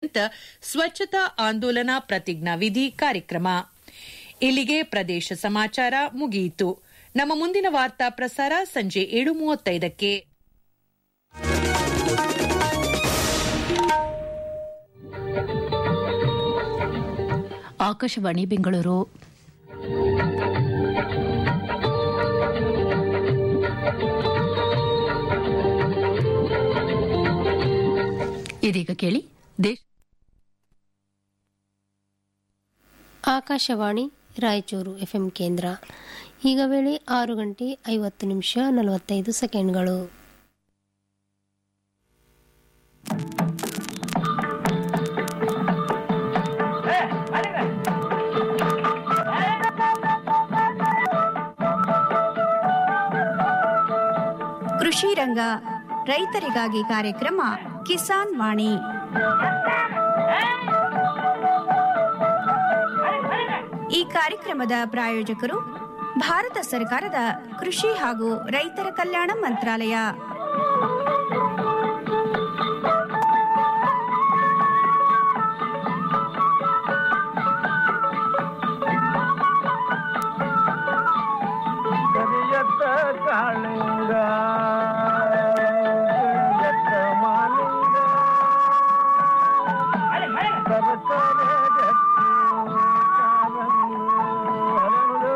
ಆಧಾರಿತ ಸ್ವಚ್ಛತಾ ಆಂದೋಲನ ಪ್ರತಿಜ್ಞಾ ವಿಧಿ ಕಾರ್ಯಕ್ರಮ ಇಲ್ಲಿಗೆ ಪ್ರದೇಶ ಸಮಾಚಾರ ಮುಗಿಯಿತು ನಮ್ಮ ಮುಂದಿನ ವಾರ್ತಾ ಪ್ರಸಾರ ಸಂಜೆ ಏಳು ಮೂವತ್ತೈದಕ್ಕೆ ಆಕಾಶವಾಣಿ ಬೆಂಗಳೂರು ಇದೀಗ ಕೇಳಿ ದೇಶ ಆಕಾಶವಾಣಿ ರಾಯಚೂರು ಎಫ್ಎಂ ಕೇಂದ್ರ ಈಗ ವೇಳೆ ಆರು ಗಂಟೆ ಐವತ್ತು ನಿಮಿಷ ನಲವತ್ತೈದು ಸೆಕೆಂಡ್ಗಳು ಕೃಷಿ ರಂಗ ರೈತರಿಗಾಗಿ ಕಾರ್ಯಕ್ರಮ ಕಿಸಾನ್ ವಾಣಿ ಈ ಕಾರ್ಯಕ್ರಮದ ಪ್ರಾಯೋಜಕರು ಭಾರತ ಸರ್ಕಾರದ ಕೃಷಿ ಹಾಗೂ ರೈತರ ಕಲ್ಯಾಣ ಮಂತ್ರಾಲಯ ಕರಿಯತ್ತ ಕಾಳಿಂಗ ಕರಿಯತ್ತ ಮಾಲಿಂಗ ಸರಸರ ಗಟ್ಟಿ ಕಾಲಂದು ಹರಳು.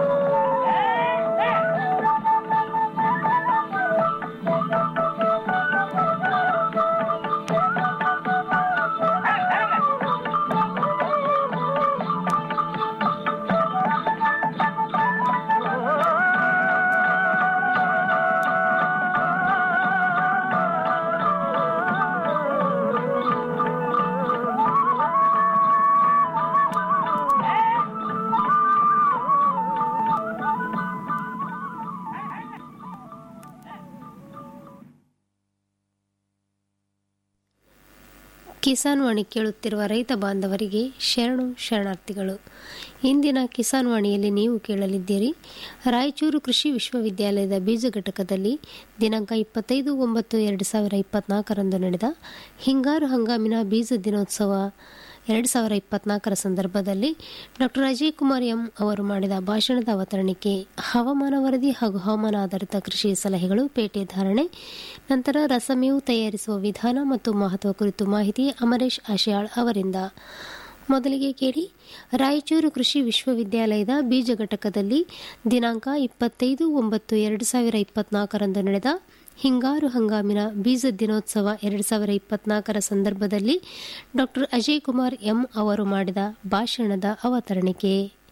ಕಿಸಾನ್ ವಾಣಿ ಕೇಳುತ್ತಿರುವ ರೈತ ಬಾಂಧವರಿಗೆ ಶರಣು ಶರಣಾರ್ಥಿಗಳು ಇಂದಿನ ಕಿಸಾನ್ ವಾಣಿಯಲ್ಲಿ ನೀವು ಕೇಳಲಿದ್ದೀರಿ ರಾಯಚೂರು ಕೃಷಿ ವಿಶ್ವವಿದ್ಯಾಲಯದ ಬೀಜ ಘಟಕದಲ್ಲಿ ದಿನಾಂಕ ಇಪ್ಪತ್ತೈದು ಒಂಬತ್ತು ಎರಡು ಸಾವಿರ ಇಪ್ಪತ್ನಾಲ್ಕರಂದು ನಡೆದ ಹಿಂಗಾರು ಹಂಗಾಮಿನ ಬೀಜ ದಿನೋತ್ಸವ ಎರಡು ಸಾವಿರ ಇಪ್ಪತ್ನಾಲ್ಕರ ಸಂದರ್ಭದಲ್ಲಿ ಡಾಕ್ಟರ್ ಅಜಯ್ ಕುಮಾರ್ ಎಂ ಅವರು ಮಾಡಿದ ಭಾಷಣದ ಅವತರಣಿಕೆ ಹವಾಮಾನ ವರದಿ ಹಾಗೂ ಹವಾಮಾನ ಆಧಾರಿತ ಕೃಷಿ ಸಲಹೆಗಳು ಪೇಟೆ ಧಾರಣೆ ನಂತರ ರಸಮೇವು ತಯಾರಿಸುವ ವಿಧಾನ ಮತ್ತು ಮಹತ್ವ ಕುರಿತು ಮಾಹಿತಿ ಅಮರೇಶ್ ಆಶಯಾಳ್ ಅವರಿಂದ ಮೊದಲಿಗೆ ಕೇಳಿ ರಾಯಚೂರು ಕೃಷಿ ವಿಶ್ವವಿದ್ಯಾಲಯದ ಬೀಜ ಘಟಕದಲ್ಲಿ ದಿನಾಂಕ ಇಪ್ಪತ್ತೈದು ಒಂಬತ್ತು ಎರಡು ಸಾವಿರ ಇಪ್ಪತ್ನಾಲ್ಕರಂದು ನಡೆದ ಹಿಂಗಾರು ಹಂಗಾಮಿನ ಬೀಜ ದಿನೋತ್ಸವ ಎರಡು ಸಾವಿರ ಇಪ್ಪತ್ನಾಲ್ಕರ ಸಂದರ್ಭದಲ್ಲಿ ಡಾಕ್ಟರ್ ಅಜಯ್ ಕುಮಾರ್ ಎಂ ಅವರು ಮಾಡಿದ ಭಾಷಣದ ಅವತರಣಿಕೆ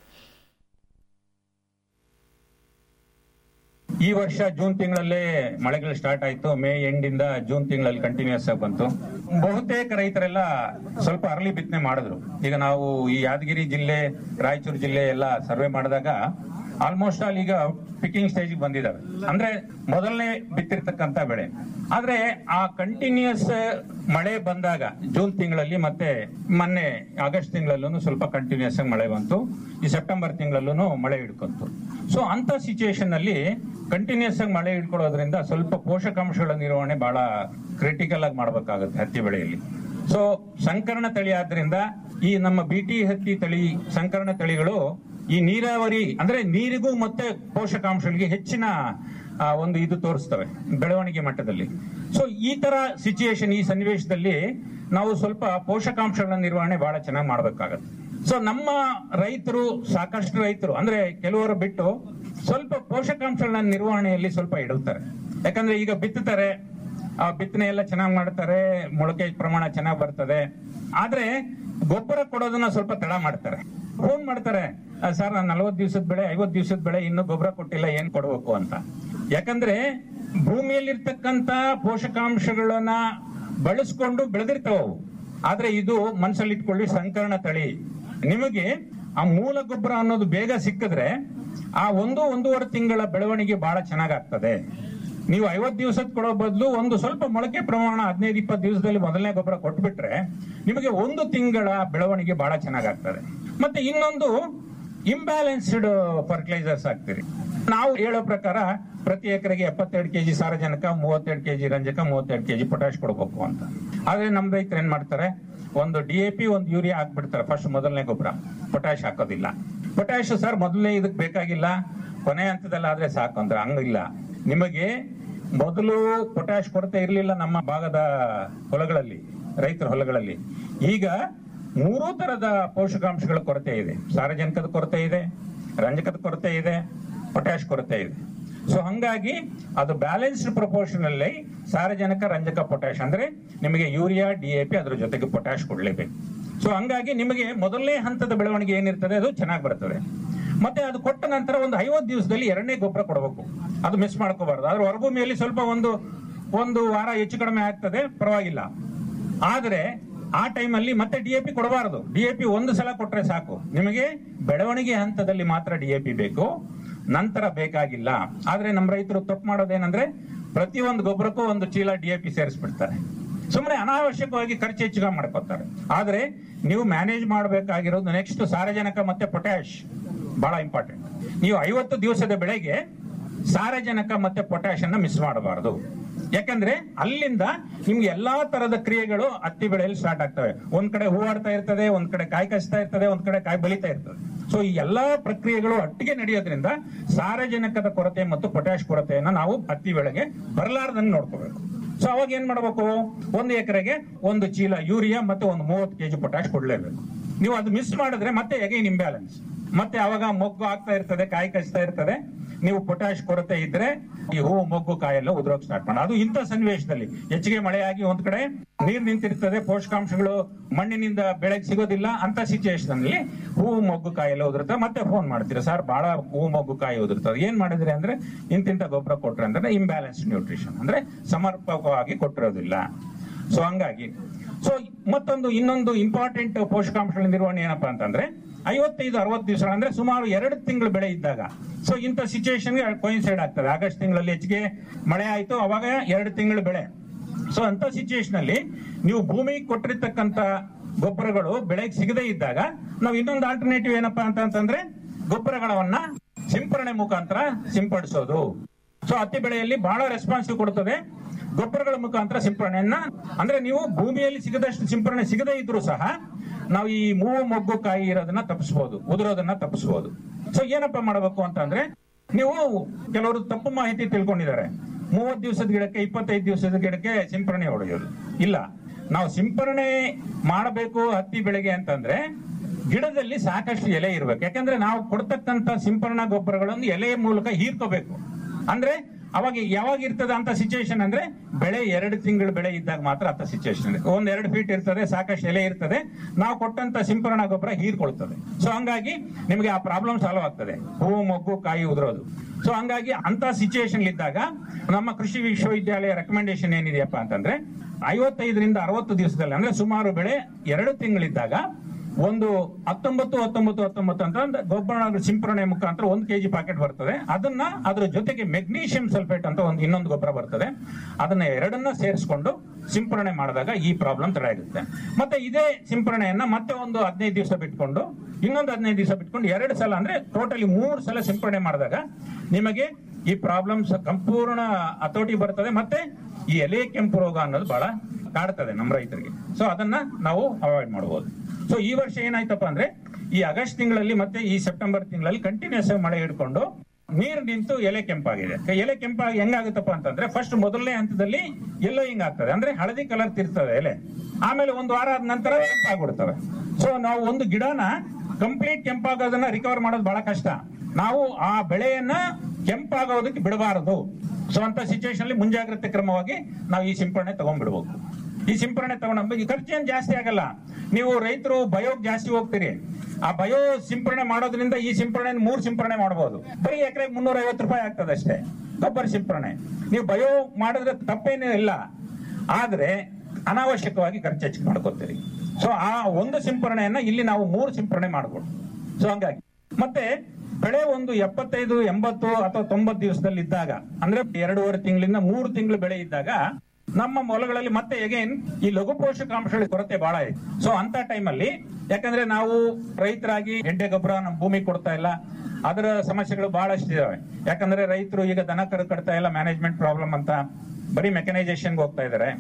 ಈ ವರ್ಷ ಜೂನ್ ತಿಂಗಳಲ್ಲೇ ಮಳೆಗಳು ಸ್ಟಾರ್ಟ್ ಆಯ್ತು ಮೇ ಎಂಡ್ ಇಂದ ಜೂನ್ ತಿಂಗಳಲ್ಲಿ ಕಂಟಿನ್ಯೂಸ್ ಆಗಿ ಬಂತು ಬಹುತೇಕ ರೈತರೆಲ್ಲ ಸ್ವಲ್ಪ ಅರಳಿ ಬಿತ್ತನೆ ಮಾಡಿದ್ರು ಈಗ ನಾವು ಈ ಯಾದಗಿರಿ ಜಿಲ್ಲೆ ರಾಯಚೂರು ಜಿಲ್ಲೆ ಎಲ್ಲ ಸರ್ವೆ ಮಾಡಿದಾಗ ಆಲ್ಮೋಸ್ಟ್ ಆಲ್ ಈಗ ಪಿಕಿಂಗ್ ಸ್ಟೇಜ್ ಬಂದಿದ್ದಾವೆ ಅಂದ್ರೆ ಮೊದಲನೇ ಬಿತ್ತಿರ್ತಕ್ಕಂತ ಬೆಳೆ ಆದ್ರೆ ಆ ಕಂಟಿನ್ಯೂಸ್ ಮಳೆ ಬಂದಾಗ ಜೂನ್ ತಿಂಗಳಲ್ಲಿ ಮತ್ತೆ ಮೊನ್ನೆ ಆಗಸ್ಟ್ ತಿಂಗಳಲ್ಲೂ ಸ್ವಲ್ಪ ಕಂಟಿನ್ಯೂಸ್ ಆಗಿ ಮಳೆ ಬಂತು ಈ ಸೆಪ್ಟೆಂಬರ್ ತಿಂಗಳಲ್ಲೂ ಮಳೆ ಹಿಡ್ಕೊಂತು ಸೊ ಅಂತ ಸಿಚುಯೇಷನ್ ಅಲ್ಲಿ ಕಂಟಿನ್ಯೂಸ್ ಆಗಿ ಮಳೆ ಹಿಡ್ಕೊಳ್ಳೋದ್ರಿಂದ ಸ್ವಲ್ಪ ಪೋಷಕಾಂಶಗಳ ನಿರ್ವಹಣೆ ಬಹಳ ಕ್ರಿಟಿಕಲ್ ಆಗಿ ಮಾಡಬೇಕಾಗುತ್ತೆ ಹತ್ತಿ ಬೆಳೆಯಲ್ಲಿ ಸೊ ಸಂಕರಣ ತಳಿ ಆದ್ರಿಂದ ಈ ನಮ್ಮ ಬಿಟಿ ಹತ್ತಿ ತಳಿ ಸಂಕರಣ ತಳಿಗಳು ಈ ನೀರಾವರಿ ಅಂದ್ರೆ ನೀರಿಗೂ ಮತ್ತೆ ಪೋಷಕಾಂಶಗಳಿಗೆ ಹೆಚ್ಚಿನ ಆ, ಒಂದು ಇದು ತೋರಿಸ್ತವೆ ಬೆಳವಣಿಗೆ ಮಟ್ಟದಲ್ಲಿ ಸೊ ಈ ತರ ಸಿಚುಯೇಷನ್ ಈ ಸನ್ನಿವೇಶದಲ್ಲಿ ನಾವು ಸ್ವಲ್ಪ ಪೋಷಕಾಂಶಗಳ ನಿರ್ವಹಣೆ ಬಹಳ ಚೆನ್ನಾಗಿ ಮಾಡಬೇಕಾಗತ್ತೆ ಸೊ ನಮ್ಮ ರೈತರು ಸಾಕಷ್ಟು ರೈತರು ಅಂದ್ರೆ ಕೆಲವರು ಬಿಟ್ಟು ಸ್ವಲ್ಪ ಪೋಷಕಾಂಶಗಳ ನಿರ್ವಹಣೆಯಲ್ಲಿ ಸ್ವಲ್ಪ ಇಡುತ್ತಾರೆ ಯಾಕಂದ್ರೆ ಈಗ ಬಿತ್ತುತ್ತಾರೆ ಆ ಬಿತ್ತನೆ ಎಲ್ಲ ಚೆನ್ನಾಗಿ ಮಾಡ್ತಾರೆ ಮೊಳಕೆ ಪ್ರಮಾಣ ಚೆನ್ನಾಗಿ ಬರ್ತದೆ ಆದ್ರೆ ಗೊಬ್ಬರ ಕೊಡೋದನ್ನ ಸ್ವಲ್ಪ ತಡ ಮಾಡ್ತಾರೆ ಫೋನ್ ಮಾಡ್ತಾರೆ "ಆ, ಸರ್ ನಾನು ನಲವತ್ತು ದಿವಸದ ಬೆಳೆ ಐವತ್ತು ದಿವಸದ ಬೆಳೆ ಇನ್ನೂ ಗೊಬ್ಬರ ಕೊಟ್ಟಿಲ್ಲ ಏನ್ ಕೊಡ್ಬೇಕು ಅಂತ ಯಾಕಂದ್ರೆ ಭೂಮಿಯಲ್ಲಿರ್ತಕ್ಕಂತ ಪೋಷಕಾಂಶಗಳನ್ನ ಬಳಸ್ಕೊಂಡು ಬೆಳೆದಿರ್ತಾವ ಅವು ಆದ್ರೆ ಇದು ಮನಸ್ಸಲ್ಲಿ ಇಟ್ಕೊಳ್ಳಿ ಸಂಕರಣ ತಳಿ ನಿಮಗೆ ಆ ಮೂಲ ಗೊಬ್ಬರ ಅನ್ನೋದು ಬೇಗ ಸಿಕ್ಕಿದ್ರೆ ಆ ಒಂದು ಒಂದೂವರೆ ತಿಂಗಳ ಬೆಳವಣಿಗೆ ಬಹಳ ಚೆನ್ನಾಗಾಗ್ತದೆ ನೀವು ಐವತ್ತು ದಿವಸದ ಕೊಡೋ ಬದಲು ಒಂದು ಸ್ವಲ್ಪ ಮೊಳಕೆ ಪ್ರಮಾಣ ಹದಿನೈದು ಇಪ್ಪತ್ತು ದಿವಸದಲ್ಲಿ ಮೊದಲನೇ ಗೊಬ್ಬರ ಕೊಟ್ಬಿಟ್ರೆ ನಿಮಗೆ ಒಂದು ತಿಂಗಳ ಬೆಳವಣಿಗೆ ಬಹಳ ಚೆನ್ನಾಗಾಗ್ತದೆ ಮತ್ತೆ ಇನ್ನೊಂದು ಇಂಬ್ಯಾಲೆನ್ಸ್ಡ್ ಫರ್ಟಿಲೈಸರ್ಸ್ ಹಾಕ್ತೀರಿ ನಾವು ಹೇಳೋ ಪ್ರಕಾರ ಪ್ರತಿ ಎಕರೆಗೆ ಎಪ್ಪತ್ತೆರಡು ಕೆಜಿ ಸಾರಜನಕ ಮೂವತ್ತೆರಡು ಕೆಜಿ ರಂಜಕ ಮೂವತ್ತೆರಡು ಕೆಜಿ ಪೊಟ್ಯಾಶ್ ಕೊಡಬೇಕು ಅಂತ ಆದ್ರೆ ನಮ್ ರೈತರು ಏನ್ ಮಾಡ್ತಾರೆ ಒಂದು ಡಿ ಎ ಪಿ ಒಂದು ಯೂರಿಯಾ ಹಾಕ್ಬಿಡ್ತಾರೆ ಫಸ್ಟ್ ಮೊದಲನೇ ಗೊಬ್ಬರ ಪೊಟ್ಯಾಶ್ ಹಾಕೋದಿಲ್ಲ ಪೊಟ್ಯಾಶ್ ಸರ್ ಮೊದಲನೇ ಇದಕ್ಕೆ ಬೇಕಾಗಿಲ್ಲ ಕೊನೆ ಹಂತದಲ್ಲಿ ಆದ್ರೆ ಸಾಕು ಅಂದ್ರೆ ಹಂಗಿಲ್ಲ ನಿಮಗೆ ಮೊದಲು ಪೊಟ್ಯಾಶ್ ಕೊರತೆ ಇರಲಿಲ್ಲ ನಮ್ಮ ಭಾಗದ ಹೊಲಗಳಲ್ಲಿ ರೈತರ ಹೊಲಗಳಲ್ಲಿ ಈಗ ಮೂರೂ ತರದ ಪೋಷಕಾಂಶಗಳ ಕೊರತೆ ಇದೆ ಸಾರಜನಕದ ಕೊರತೆ ಇದೆ ರಂಜಕದ ಕೊರತೆ ಇದೆ ಪೊಟ್ಯಾಶ್ ಕೊರತೆ ಇದೆ ಸೊ ಹಂಗಾಗಿ ಅದು ಬ್ಯಾಲೆನ್ಸ್ಡ್ ಪ್ರಪೋರ್ಷನ್ ಅಲ್ಲಿ ಸಾರಜನಕ ರಂಜಕ ಪೊಟ್ಯಾಶ್ ಅಂದ್ರೆ ನಿಮಗೆ ಯೂರಿಯಾ ಡಿಎಪಿ ಅದ್ರ ಜೊತೆಗೆ ಪೊಟ್ಯಾಶ್ ಕೊಡ್ಲೇಬೇಕು ಸೊ ಹಂಗಾಗಿ ನಿಮಗೆ ಮೊದಲನೇ ಹಂತದ ಬೆಳವಣಿಗೆ ಏನಿರ್ತದೆ ಅದು ಚೆನ್ನಾಗಿ ಬರ್ತದೆ ಮತ್ತೆ ಅದು ಕೊಟ್ಟ ನಂತರ ಒಂದು ಐವತ್ತು ದಿವಸದಲ್ಲಿ ಎರಡನೇ ಗೊಬ್ಬರ ಕೊಡಬೇಕು ಅದು ಮಿಸ್ ಮಾಡ್ಕೋಬಾರ್ದು ಅದ್ರ ಹೊರಭೂಮಿಯಲ್ಲಿ ಸ್ವಲ್ಪ ಒಂದು ಒಂದು ವಾರ ಹೆಚ್ಚು ಕಡಿಮೆ ಆಗ್ತದೆ ಪರವಾಗಿಲ್ಲ ಆದ್ರೆ ಆ ಟೈಮಲ್ಲಿ ಮತ್ತೆ ಡಿಎಪಿ ಕೊಡಬಾರದು ಡಿಎಪಿ ಒಂದು ಸಲ ಕೊಟ್ರೆ ಸಾಕು ನಿಮಗೆ ಬೆಳವಣಿಗೆ ಹಂತದಲ್ಲಿ ಮಾತ್ರ ಡಿಎಪಿ ಬೇಕು ನಂತರ ಬೇಕಾಗಿಲ್ಲ ಆದ್ರೆ ನಮ್ಮ ರೈತರು ತಪ್ಪು ಮಾಡೋದೇನಂದ್ರೆ ಪ್ರತಿಯೊಂದು ಗೊಬ್ಬರಕ್ಕೂ ಒಂದು ಚೀಲ ಡಿಎಪಿ ಸೇರಿಸ್ಬಿಡ್ತಾರೆ ಸುಮ್ಮನೆ ಅನಾವಶ್ಯಕವಾಗಿ ಖರ್ಚು ಹೆಚ್ಚಿಗೆ ಮಾಡ್ಕೋತಾರೆ ಆದ್ರೆ ನೀವು ಮ್ಯಾನೇಜ್ ಮಾಡಬೇಕಾಗಿರೋದು ನೆಕ್ಸ್ಟ್ ಸಾರಜನಕ ಮತ್ತೆ ಪೊಟ್ಯಾಶ್ ಬಹಳ ಇಂಪಾರ್ಟೆಂಟ್ ನೀವು ಐವತ್ತು ದಿವಸದ ಬೆಳೆಗೆ ಸಾರಜನಕ ಮತ್ತೆ ಪೊಟ್ಯಾಶ್ ಅನ್ನ ಮಿಸ್ ಮಾಡಬಾರದು ಯಾಕಂದ್ರೆ ಅಲ್ಲಿಂದ ನಿಮ್ಗೆ ಎಲ್ಲಾ ತರದ ಕ್ರಿಯೆಗಳು ಹತ್ತಿ ಬೆಳೆಯಲ್ಲಿ ಸ್ಟಾರ್ಟ್ ಆಗ್ತವೆ ಒಂದ್ ಕಡೆ ಹೂವಾಡ್ತಾ ಇರ್ತದೆ ಒಂದ್ ಕಡೆ ಕಾಯಿ ಕಚ್ತಾ ಇರ್ತದೆ ಒಂದ್ ಕಡೆ ಕಾಯಿ ಬಲಿತಾ ಇರ್ತದೆ ಸೊ ಈ ಎಲ್ಲಾ ಪ್ರಕ್ರಿಯೆಗಳು ಒಟ್ಟಿಗೆ ನಡೆಯೋದ್ರಿಂದ ಸಾರಜನಕದ ಕೊರತೆ ಮತ್ತು ಪೊಟ್ಯಾಶ್ ಕೊರತೆಯನ್ನ ನಾವು ಹತ್ತಿ ಬೆಳೆಗೆ ಬರಲಾರ್ದಂಗೆ ನೋಡ್ಕೋಬೇಕು ಸೊ ಅವಾಗ ಏನ್ ಮಾಡಬೇಕು ಒಂದು ಎಕರೆಗೆ ಒಂದು ಚೀಲ ಯೂರಿಯಾ ಮತ್ತೆ ಒಂದು ಮೂವತ್ತು ಕೆಜಿ ಪೊಟ್ಯಾಶ್ ಕೊಡ್ಲೇಬೇಕು ನೀವು ಅದು ಮಿಸ್ ಮಾಡಿದ್ರೆ ಮತ್ತೆ ಎಗೈನ್ ಇಂಬ್ಯಾಲೆನ್ಸ್ ಮತ್ತೆ ಅವಾಗ ಮೊಗ್ಗು ಆಗ್ತಾ ಇರ್ತದೆ ಕಾಯಿ ಕಚ್ತಾ ಇರ್ತದೆ ನೀವು ಪೊಟ್ಯಾಶ್ ಕೊರತೆ ಇದ್ರೆ ಈ ಹೂವು ಮೊಗ್ಗು ಕಾಯೆಲ್ಲ ಉದುರೋಕ್ ಸ್ಟಾರ್ಟ್ ಮಾಡಿ ಅದು ಇಂಥ ಸನ್ನಿವೇಶದಲ್ಲಿ ಹೆಚ್ಚಿಗೆ ಮಳೆಯಾಗಿ ಒಂದ್ ಕಡೆ ನೀರ್ ನಿಂತಿರ್ತದೆ ಪೋಷಕಾಂಶಗಳು ಮಣ್ಣಿನಿಂದ ಬೆಳೆಗೆ ಸಿಗೋದಿಲ್ಲ ಅಂತ ಸಿಚುವೇಶನ್ ಅಲ್ಲಿ ಹೂವು ಮೊಗ್ಗು ಕಾಯೆಲ್ಲ ಉದುರುತ್ತೆ ಮತ್ತೆ ಫೋನ್ ಮಾಡ್ತೀರಾ ಸರ್ ಬಹಳ ಹೂವು ಮೊಗ್ಗು ಕಾಯಿ ಉದುರ್ತದೆ ಏನ್ ಮಾಡಿದ್ರಿ ಅಂದ್ರೆ ಇಂತಿಂತ ಗೊಬ್ಬರ ಕೊಟ್ರೆ ಅಂದ್ರೆ ಇಂಬ್ಯಾಲೆನ್ಸ್ ನ್ಯೂಟ್ರಿಷನ್ ಅಂದ್ರೆ ಸಮರ್ಪಕವಾಗಿ ಕೊಟ್ಟಿರೋದಿಲ್ಲ ಸೊ ಹಂಗಾಗಿ ಸೊ ಮತ್ತೊಂದು ಇನ್ನೊಂದು ಇಂಪಾರ್ಟೆಂಟ್ ಪೋಷಕಾಂಶಗಳ ನಿರ್ವಹಣೆ ಏನಪ್ಪಾ ಅಂತಂದ್ರೆ ಐವತ್ತೈದು ಅರವತ್ತು ದಿವಸ ಅಂದ್ರೆ ಸುಮಾರು ಎರಡು ತಿಂಗಳು ಬೆಳೆ ಇದ್ದಾಗ ಸೊ ಇಂಥ ಸಿಚುವೇಶನ್ಗೆ ಕೋಯಿನ್ಸೈಡ್ ಆಗ್ತದೆ ಆಗಸ್ಟ್ ತಿಂಗಳಲ್ಲಿ ಹೆಚ್ಚಿಗೆ ಮಳೆ ಆಯ್ತು ಅವಾಗ ಎರಡು ತಿಂಗಳು ಬೆಳೆ ಸೊ ಅಂತ ಸಿಚುವೇಶನ್ ಅಲ್ಲಿ ನೀವು ಭೂಮಿಗೆ ಕೊಟ್ಟಿರ್ತಕ್ಕಂತ ಗೊಬ್ಬರಗಳು ಬೆಳೆಗೆ ಸಿಗದೇ ಇದ್ದಾಗ ನಾವು ಇನ್ನೊಂದು ಆಲ್ಟರ್ನೇಟಿವ್ ಏನಪ್ಪಾ ಅಂತ ಅಂತಂದ್ರೆ ಗೊಬ್ಬರಗಳನ್ನ ಸಿಂಪರಣೆ ಮುಖಾಂತರ ಸಿಂಪಡಿಸೋದು ಸೊ ಹತ್ತಿ ಬೆಳೆಯಲ್ಲಿ ಬಹಳ ರೆಸ್ಪಾನ್ಸಿವ್ ಕೊಡುತ್ತದೆ ಗೊಬ್ಬರಗಳ ಮುಖಾಂತರ ಸಿಂಪರಣೆಯನ್ನ ಅಂದ್ರೆ ನೀವು ಭೂಮಿಯಲ್ಲಿ ಸಿಗದಷ್ಟು ಸಿಂಪರಣೆ ಸಿಗದೇ ಇದ್ರೂ ಸಹ ನಾವು ಈ ಮೂವು ಮೊಗ್ಗು ಕಾಯಿ ಇರೋದನ್ನ ತಪ್ಪಿಸಬಹುದು ಉದುರೋದನ್ನ ತಪ್ಪಿಸಬಹುದು ಸೊ ಏನಪ್ಪಾ ಮಾಡಬೇಕು ಅಂತಂದ್ರೆ ನೀವು ಕೆಲವರು ತಪ್ಪು ಮಾಹಿತಿ ತಿಳ್ಕೊಂಡಿದ್ದಾರೆ ಮೂವತ್ ದಿವಸದ ಗಿಡಕ್ಕೆ ಇಪ್ಪತ್ತೈದು ದಿವಸದ ಗಿಡಕ್ಕೆ ಸಿಂಪರಣೆ ಹೊಡೆಯೋದು ಇಲ್ಲ ನಾವು ಸಿಂಪರಣೆ ಮಾಡಬೇಕು ಹತ್ತಿ ಬೆಳೆಗೆ ಅಂತಂದ್ರೆ ಗಿಡದಲ್ಲಿ ಸಾಕಷ್ಟು ಎಲೆ ಇರಬೇಕು ಯಾಕಂದ್ರೆ ನಾವು ಕೊಡ್ತಕ್ಕಂತ ಸಿಂಪರಣಾ ಗೊಬ್ಬರಗಳನ್ನು ಎಲೆಯ ಮೂಲಕ ಹೀರ್ಕೋಬೇಕು ಅಂದ್ರೆ ಅವಾಗ ಯಾವಾಗ ಇರ್ತದೆ ಅಂತ ಸಿಚುವೇಶನ್ ಅಂದ್ರೆ ಬೆಳೆ ಎರಡು ತಿಂಗಳು ಬೆಳೆ ಇದ್ದಾಗ ಮಾತ್ರ ಅಂತ ಸಿಚುವೇಶನ್ ಒಂದ್ ಎರಡು ಫೀಟ್ ಇರ್ತದೆ ಸಾಕಷ್ಟು ಎಲೆ ಇರ್ತದೆ ನಾವು ಕೊಟ್ಟಂತ ಸಿಂಪರಣಾ ಗೊಬ್ಬರ ಹೀರ್ಕೊಳ್ತದೆ ಸೊ ಹಂಗಾಗಿ ನಿಮಗೆ ಆ ಪ್ರಾಬ್ಲಮ್ ಸಾಲ್ವ್ ಆಗ್ತದೆ ಹೂವು ಮೊಗ್ಗು ಕಾಯಿ ಉದುರೋದು ಸೊ ಹಂಗಾಗಿ ಅಂತ ಸಿಚುವೇಶನ್ ಇದ್ದಾಗ ನಮ್ಮ ಕೃಷಿ ವಿಶ್ವವಿದ್ಯಾಲಯ ರೆಕಮೆಂಡೇಶನ್ ಏನಿದೆಯಪ್ಪ ಅಂತಂದ್ರೆ ಐವತ್ತೈದರಿಂದ ಅರವತ್ತು ದಿವಸದಲ್ಲಿ ಅಂದ್ರೆ ಸುಮಾರು ಬೆಳೆ ಎರಡು ತಿಂಗಳಿದ್ದಾಗ ಒಂದು ಹತ್ತೊಂಬತ್ತು ಹತ್ತೊಂಬತ್ತು ಹತ್ತೊಂಬತ್ತು ಅಂತ ಅಂದ್ರೆ ಗೊಬ್ಬರ ಸಿಂಪರಣೆ ಮುಖಾಂತರ ಒಂದು ಕೆಜಿ ಪ್ಯಾಕೆಟ್ ಬರ್ತದೆ ಅದನ್ನ ಅದ್ರ ಜೊತೆಗೆ ಮೆಗ್ನೀಷಿಯಂ ಸಲ್ಫೇಟ್ ಅಂತ ಒಂದು ಇನ್ನೊಂದು ಗೊಬ್ಬರ ಬರ್ತದೆ ಅದನ್ನ ಎರಡನ್ನ ಸೇರಿಸ್ಕೊಂಡು ಸಿಂಪರಣೆ ಮಾಡಿದಾಗ ಈ ಪ್ರಾಬ್ಲಮ್ ತಡೆಯಾಗುತ್ತೆ ಮತ್ತೆ ಇದೇ ಸಿಂಪರಣೆಯನ್ನ ಮತ್ತೆ ಒಂದು ಹದಿನೈದು ದಿವಸ ಬಿಟ್ಕೊಂಡು ಇನ್ನೊಂದು ಹದಿನೈದು ದಿವಸ ಬಿಟ್ಕೊಂಡು ಎರಡು ಸಲ ಅಂದ್ರೆ ಟೋಟಲಿ ಮೂರು ಸಲ ಸಿಂಪರಣೆ ಮಾಡಿದಾಗ ನಿಮಗೆ ಈ ಪ್ರಾಬ್ಲಮ್ಸ್ ಸಂಪೂರ್ಣ ಹತೋಟಿ ಬರ್ತದೆ ಮತ್ತೆ ಈ ಎಲೆ ಕೆಂಪು ರೋಗ ಅನ್ನೋದು ಬಹಳ ಕಾಡ್ತದೆ ನಮ್ಮ ರೈತರಿಗೆ ಸೊ ಅದನ್ನ ನಾವು ಅವಾಯ್ಡ್ ಮಾಡಬಹುದು ಸೊ ಈ ವರ್ಷ ಏನಾಯ್ತಪ್ಪ ಅಂದ್ರೆ ಈ ಆಗಸ್ಟ್ ತಿಂಗಳಲ್ಲಿ ಮತ್ತೆ ಈ ಸೆಪ್ಟೆಂಬರ್ ತಿಂಗಳಲ್ಲಿ ಕಂಟಿನ್ಯೂಸ್ ಆಗಿ ಮಳೆ ಹಿಡ್ಕೊಂಡು ನೀರು ನಿಂತು ಎಲೆ ಕೆಂಪಾಗಿದೆ ಎಲೆ ಕೆಂಪಾಗಿ ಹೆಂಗಾಗುತ್ತಪ್ಪ ಅಂತಂದ್ರೆ ಫಸ್ಟ್ ಮೊದಲನೇ ಹಂತದಲ್ಲಿ ಎಲ್ಲೋ ಹಿಂಗ್ ಆಗ್ತದೆ ಅಂದ್ರೆ ಹಳದಿ ಕಲರ್ ತಿರ್ತದೆ ಎಲೆ ಆಮೇಲೆ ಒಂದು ವಾರ ಆದ ನಂತರ ಕೆಂಪಾಗ್ಬಿಡ್ತವೆ ಸೊ ನಾವು ಒಂದು ಗಿಡನ ಕಂಪ್ಲೀಟ್ ಕೆಂಪಾಗೋದನ್ನ ರಿಕವರ್ ಮಾಡೋದು ಬಹಳ ಕಷ್ಟ ನಾವು ಆ ಬೆಳೆಯನ್ನ ಕೆಂಪಾಗೋದಕ್ಕೆ ಬಿಡಬಾರದು ಸೊ ಅಂತ ಸಿಚುವೇಶನ್ ಅಲ್ಲಿ ಮುಂಜಾಗ್ರತೆ ಕ್ರಮವಾಗಿ ನಾವು ಈ ಸಿಂಪರಣೆ ತಗೊಂಡ್ಬಿಡ್ಬೇಕು ಈ ಸಿಂಪರಣೆ ತಗೊಂಡ ಈ ಖರ್ಚೇನ್ ಜಾಸ್ತಿ ಆಗಲ್ಲ ನೀವು ರೈತರು ಬಯೋಗ್ ಜಾಸ್ತಿ ಹೋಗ್ತೀರಿ ಆ ಬಯೋ ಸಿಂಪರಣೆ ಮಾಡೋದ್ರಿಂದ ಈ ಸಿಂಪರಣೆ ಮೂರ್ ಸಿಂಪರಣೆ ಮಾಡಬಹುದು ಬರೀ ಎಕರೆಗೆ ಮುನ್ನೂರ ಐವತ್ತು ರೂಪಾಯಿ ಆಗ್ತದೆ ಅಷ್ಟೇ ಗೊಬ್ಬರ ಸಿಂಪರಣೆ ನೀವು ಬಯೋ ಮಾಡಿದ್ರೆ ತಪ್ಪೇನೂ ಇಲ್ಲ ಆದ್ರೆ ಅನಾವಶ್ಯಕವಾಗಿ ಖರ್ಚು ಹೆಚ್ಚು ಮಾಡ್ಕೋತೀರಿ ಸೊ ಆ ಒಂದು ಸಿಂಪರಣೆಯನ್ನ ಇಲ್ಲಿ ನಾವು ಮೂರು ಸಿಂಪರಣೆ ಮಾಡ್ಬೋದು ಸೊ ಹಂಗಾಗಿ ಮತ್ತೆ ಬೆಳೆ ಒಂದು ಎಪ್ಪತ್ತೈದು ಎಂಬತ್ತು ಅಥವಾ ತೊಂಬತ್ತು ದಿವಸದಲ್ಲಿ ಇದ್ದಾಗ ಅಂದ್ರೆ ಎರಡೂವರೆ ತಿಂಗಳಿಂದ ಮೂರು ತಿಂಗಳು ಬೆಳೆ ಇದ್ದಾಗ ನಮ್ಮ ಮೊಲಗಳಲ್ಲಿ ಮತ್ತೆ ಎಗೇನ್ ಈ ಲಘು ಪೋಷಕಾಂಶಗಳ ಕೊರತೆ ಬಹಳ ಇದೆ ಸೊ ಅಂತ ಟೈಮಲ್ಲಿ ಯಾಕಂದ್ರೆ ನಾವು ರೈತರಾಗಿ ಎಡ್ಡೆ ಗೊಬ್ಬರ ನಮ್ಮ ಭೂಮಿ ಕೊಡ್ತಾ ಇಲ್ಲ ಅದರ ಸಮಸ್ಯೆಗಳು ಬಹಳಷ್ಟು ಇದಾವೆ ಯಾಕಂದ್ರೆ ರೈತರು ಈಗ ದನ ಕರು ಕಟ್ತಾ ಇಲ್ಲ ಮ್ಯಾನೇಜ್ಮೆಂಟ್ ಪ್ರಾಬ್ಲಮ್ ಅಂತ ಬರೀ ಮೆಕನೈಸೇಷನ್ ಹೋಗ್ತಾ ಇದಾರೆ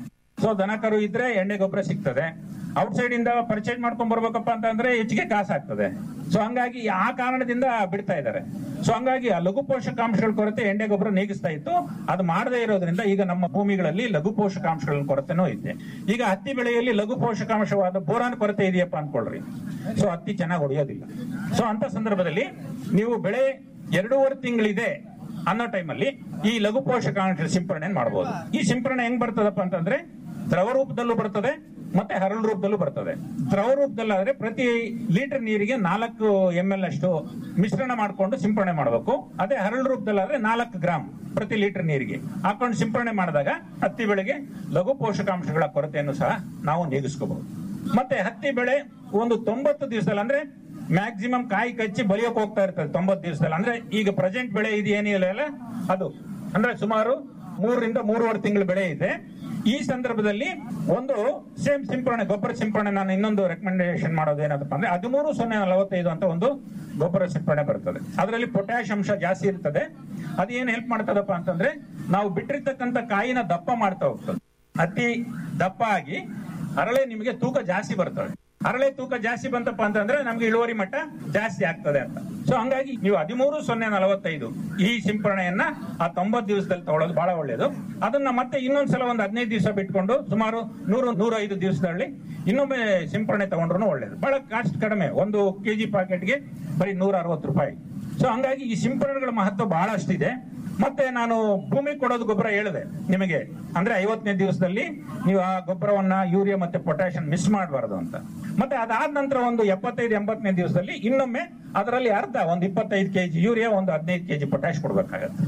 ಸೊ ದನ ಕರು ಇದ್ರೆ ಎಣ್ಣೆ ಗೊಬ್ಬರ ಸಿಗ್ತದೆ ಔಟ್ ಸೈಡ್ ಇಂದ ಪರ್ಚೇಸ್ ಮಾಡ್ಕೊಂಡ್ ಬರ್ಬೇಕಪ್ಪ ಅಂತಂದ್ರೆ ಹೆಚ್ಚಿಗೆ ಕಾಸಾಗ್ತದೆ ಸೊ ಹಂಗಾಗಿ ಆ ಕಾರಣದಿಂದ ಬಿಡ್ತಾ ಇದ್ದಾರೆ ಸೊ ಹಂಗಾಗಿ ಆ ಲಘು ಪೋಷಕಾಂಶಗಳ ಕೊರತೆ ಎಣ್ಣೆ ಗೊಬ್ಬರ ನೀಗಿಸ್ತಾ ಇತ್ತು ಅದು ಮಾಡದೇ ಇರೋದ್ರಿಂದ ಈಗ ನಮ್ಮ ಭೂಮಿಗಳಲ್ಲಿ ಲಘು ಪೋಷಕಾಂಶಗಳ ಕೊರತೆನೂ ಇದೆ ಈಗ ಹತ್ತಿ ಬೆಳೆಯಲ್ಲಿ ಲಘು ಪೋಷಕಾಂಶವಾದ ಬೋರಾನ್ ಕೊರತೆ ಇದೆಯಪ್ಪ ಅನ್ಕೊಳ್ರಿ ಸೊ ಹತ್ತಿ ಚೆನ್ನಾಗಿ ಹೊಡೆಯೋದಿಲ್ಲ ಸೊ ಅಂತ ಸಂದರ್ಭದಲ್ಲಿ ನೀವು ಬೆಳೆ ಎರಡೂವರೆ ತಿಂಗಳಿದೆ ಅನ್ನೋ ಟೈಮಲ್ಲಿ ಈ ಲಘು ಪೋಷಕಾಂಶ ಸಿಂಪರಣೆ ಮಾಡಬಹುದು ಈ ಸಿಂಪರಣೆ ಹೆಂಗ್ ಬರ್ತದಪ್ಪ ಅಂತಂದ್ರೆ ದ್ರವ ರೂಪದಲ್ಲೂ ಬರ್ತದೆ ಮತ್ತೆ ಹರಳು ರೂಪದಲ್ಲೂ ಬರ್ತದೆ ದ್ರವ ರೂಪದಲ್ಲಾದ್ರೆ ಪ್ರತಿ ಲೀಟರ್ ನೀರಿಗೆ ನಾಲ್ಕು ಎಂ ಎಲ್ ಅಷ್ಟು ಮಿಶ್ರಣ ಮಾಡಿಕೊಂಡು ಸಿಂಪರಣೆ ಮಾಡಬೇಕು ಅದೇ ಹರಳು ರೂಪದಲ್ಲಾದ್ರೆ ನಾಲ್ಕು ಗ್ರಾಮ್ ಪ್ರತಿ ಲೀಟರ್ ನೀರಿಗೆ ಹಾಕೊಂಡು ಸಿಂಪರಣೆ ಮಾಡಿದಾಗ ಹತ್ತಿ ಬೆಳೆಗೆ ಲಘು ಪೋಷಕಾಂಶಗಳ ಕೊರತೆಯನ್ನು ಸಹ ನಾವು ನೀಗಿಸ್ಕೋಬಹುದು ಮತ್ತೆ ಹತ್ತಿ ಬೆಳೆ ಒಂದು ತೊಂಬತ್ತು ದಿವಸದಲ್ಲಿ ಅಂದ್ರೆ ಮ್ಯಾಕ್ಸಿಮಮ್ ಕಾಯಿ ಕಚ್ಚಿ ಬಲಿಯೋಕ್ ಹೋಗ್ತಾ ಇರ್ತದೆ ತೊಂಬತ್ತು ದಿವಸದಲ್ಲಿ ಅಂದ್ರೆ ಈಗ ಪ್ರೆಸೆಂಟ್ ಬೆಳೆ ಇದು ಏನಿಲ್ಲ ಅದು ಅಂದ್ರೆ ಸುಮಾರು ಮೂರರಿಂದ ಮೂರುವರೆ ತಿಂಗಳ ಬೆಳೆ ಇದೆ ಈ ಸಂದರ್ಭದಲ್ಲಿ ಒಂದು ಸೇಮ್ ಸಿಂಪರಣೆ ಗೊಬ್ಬರ ಸಿಂಪರಣೆ ನಾನು ಇನ್ನೊಂದು ರೆಕಮೆಂಡೇಶನ್ ಮಾಡೋದು ಏನಪ್ಪ ಅಂದ್ರೆ ಹದಿಮೂರು ಸೊನ್ನೆ ನಲವತ್ತೈದು ಅಂತ ಒಂದು ಗೊಬ್ಬರ ಸಿಂಪರಣೆ ಬರ್ತದೆ ಅದರಲ್ಲಿ ಪೊಟ್ಯಾಶ್ ಅಂಶ ಜಾಸ್ತಿ ಇರ್ತದೆ ಅದೇನ್ ಹೆಲ್ಪ್ ಮಾಡ್ತದಪ್ಪ ಅಂತಂದ್ರೆ ನಾವು ಬಿಟ್ಟಿರ್ತಕ್ಕಂಥ ಕಾಯಿನ ದಪ್ಪ ಮಾಡ್ತಾ ಹೋಗ್ತದೆ ಅತಿ ದಪ್ಪ ಆಗಿ ಹರಳೆ ನಿಮಗೆ ತೂಕ ಜಾಸ್ತಿ ಬರ್ತದೆ ಹರಳೆ ತೂಕ ಜಾಸ್ತಿ ಬಂತಪ್ಪ ಅಂತಂದ್ರೆ ನಮ್ಗೆ ಇಳುವರಿ ಮಟ್ಟ ಜಾಸ್ತಿ ಆಗ್ತದೆ ಅಂತ ಸೊ ಹಂಗಾಗಿ ನೀವು ಹದಿಮೂರು ಸೊನ್ನೆ ನಲವತ್ತೈದು ಈ ಸಿಂಪರಣೆಯನ್ನ ಆ ತೊಂಬತ್ತು ದಿವಸದಲ್ಲಿ ತಗೊಳ್ಳೋದು ಬಹಳ ಒಳ್ಳೇದು ಅದನ್ನ ಮತ್ತೆ ಇನ್ನೊಂದ್ಸಲ ಒಂದು ಹದಿನೈದು ದಿವಸ ಬಿಟ್ಕೊಂಡು ಸುಮಾರು ನೂರು ನೂರ ಐದು ದಿವಸದಲ್ಲಿ ಇನ್ನೊಮ್ಮೆ ಸಿಂಪರಣೆ ತಗೊಂಡ್ರು ಒಳ್ಳೇದು ಬಹಳ ಕಾಸ್ಟ್ ಕಡಿಮೆ ಒಂದು ಕೆಜಿ ಪ್ಯಾಕೆಟ್ಗೆ ಬರೀ ನೂರ ಅರವತ್ತು ರೂಪಾಯಿ ಸೊ ಹಂಗಾಗಿ ಈ ಸಿಂಪರಣೆಗಳ ಮಹತ್ವ ಬಹಳಷ್ಟಿದೆ ಮತ್ತೆ ನಾನು ಭೂಮಿ ಕೊಡೋದು ಗೊಬ್ಬರ ಹೇಳಿದೆ ನಿಮಗೆ ಅಂದ್ರೆ ಐವತ್ತನೇ ದಿವಸದಲ್ಲಿ ನೀವು ಆ ಗೊಬ್ಬರವನ್ನ ಯೂರಿಯಾ ಮತ್ತೆ ಪೊಟ್ಯಾಷಿಯಂ ಮಿಸ್ ಮಾಡಬಾರದು ಅಂತ ಮತ್ತೆ ಅದಾದ ನಂತರ ಒಂದು ಎಪ್ಪತ್ತೈದು ಎಂಬತ್ತನೇ ದಿವಸದಲ್ಲಿ ಇನ್ನೊಮ್ಮೆ ಅದರಲ್ಲಿ ಅರ್ಧ ಒಂದು ಇಪ್ಪತ್ತೈದು ಕೆಜಿ ಯೂರಿಯಾ ಒಂದು ಹದಿನೈದು ಕೆಜಿ ಪೊಟ್ಯಾಶ್ ಕೊಡ್ಬೇಕಾಗತ್ತೆ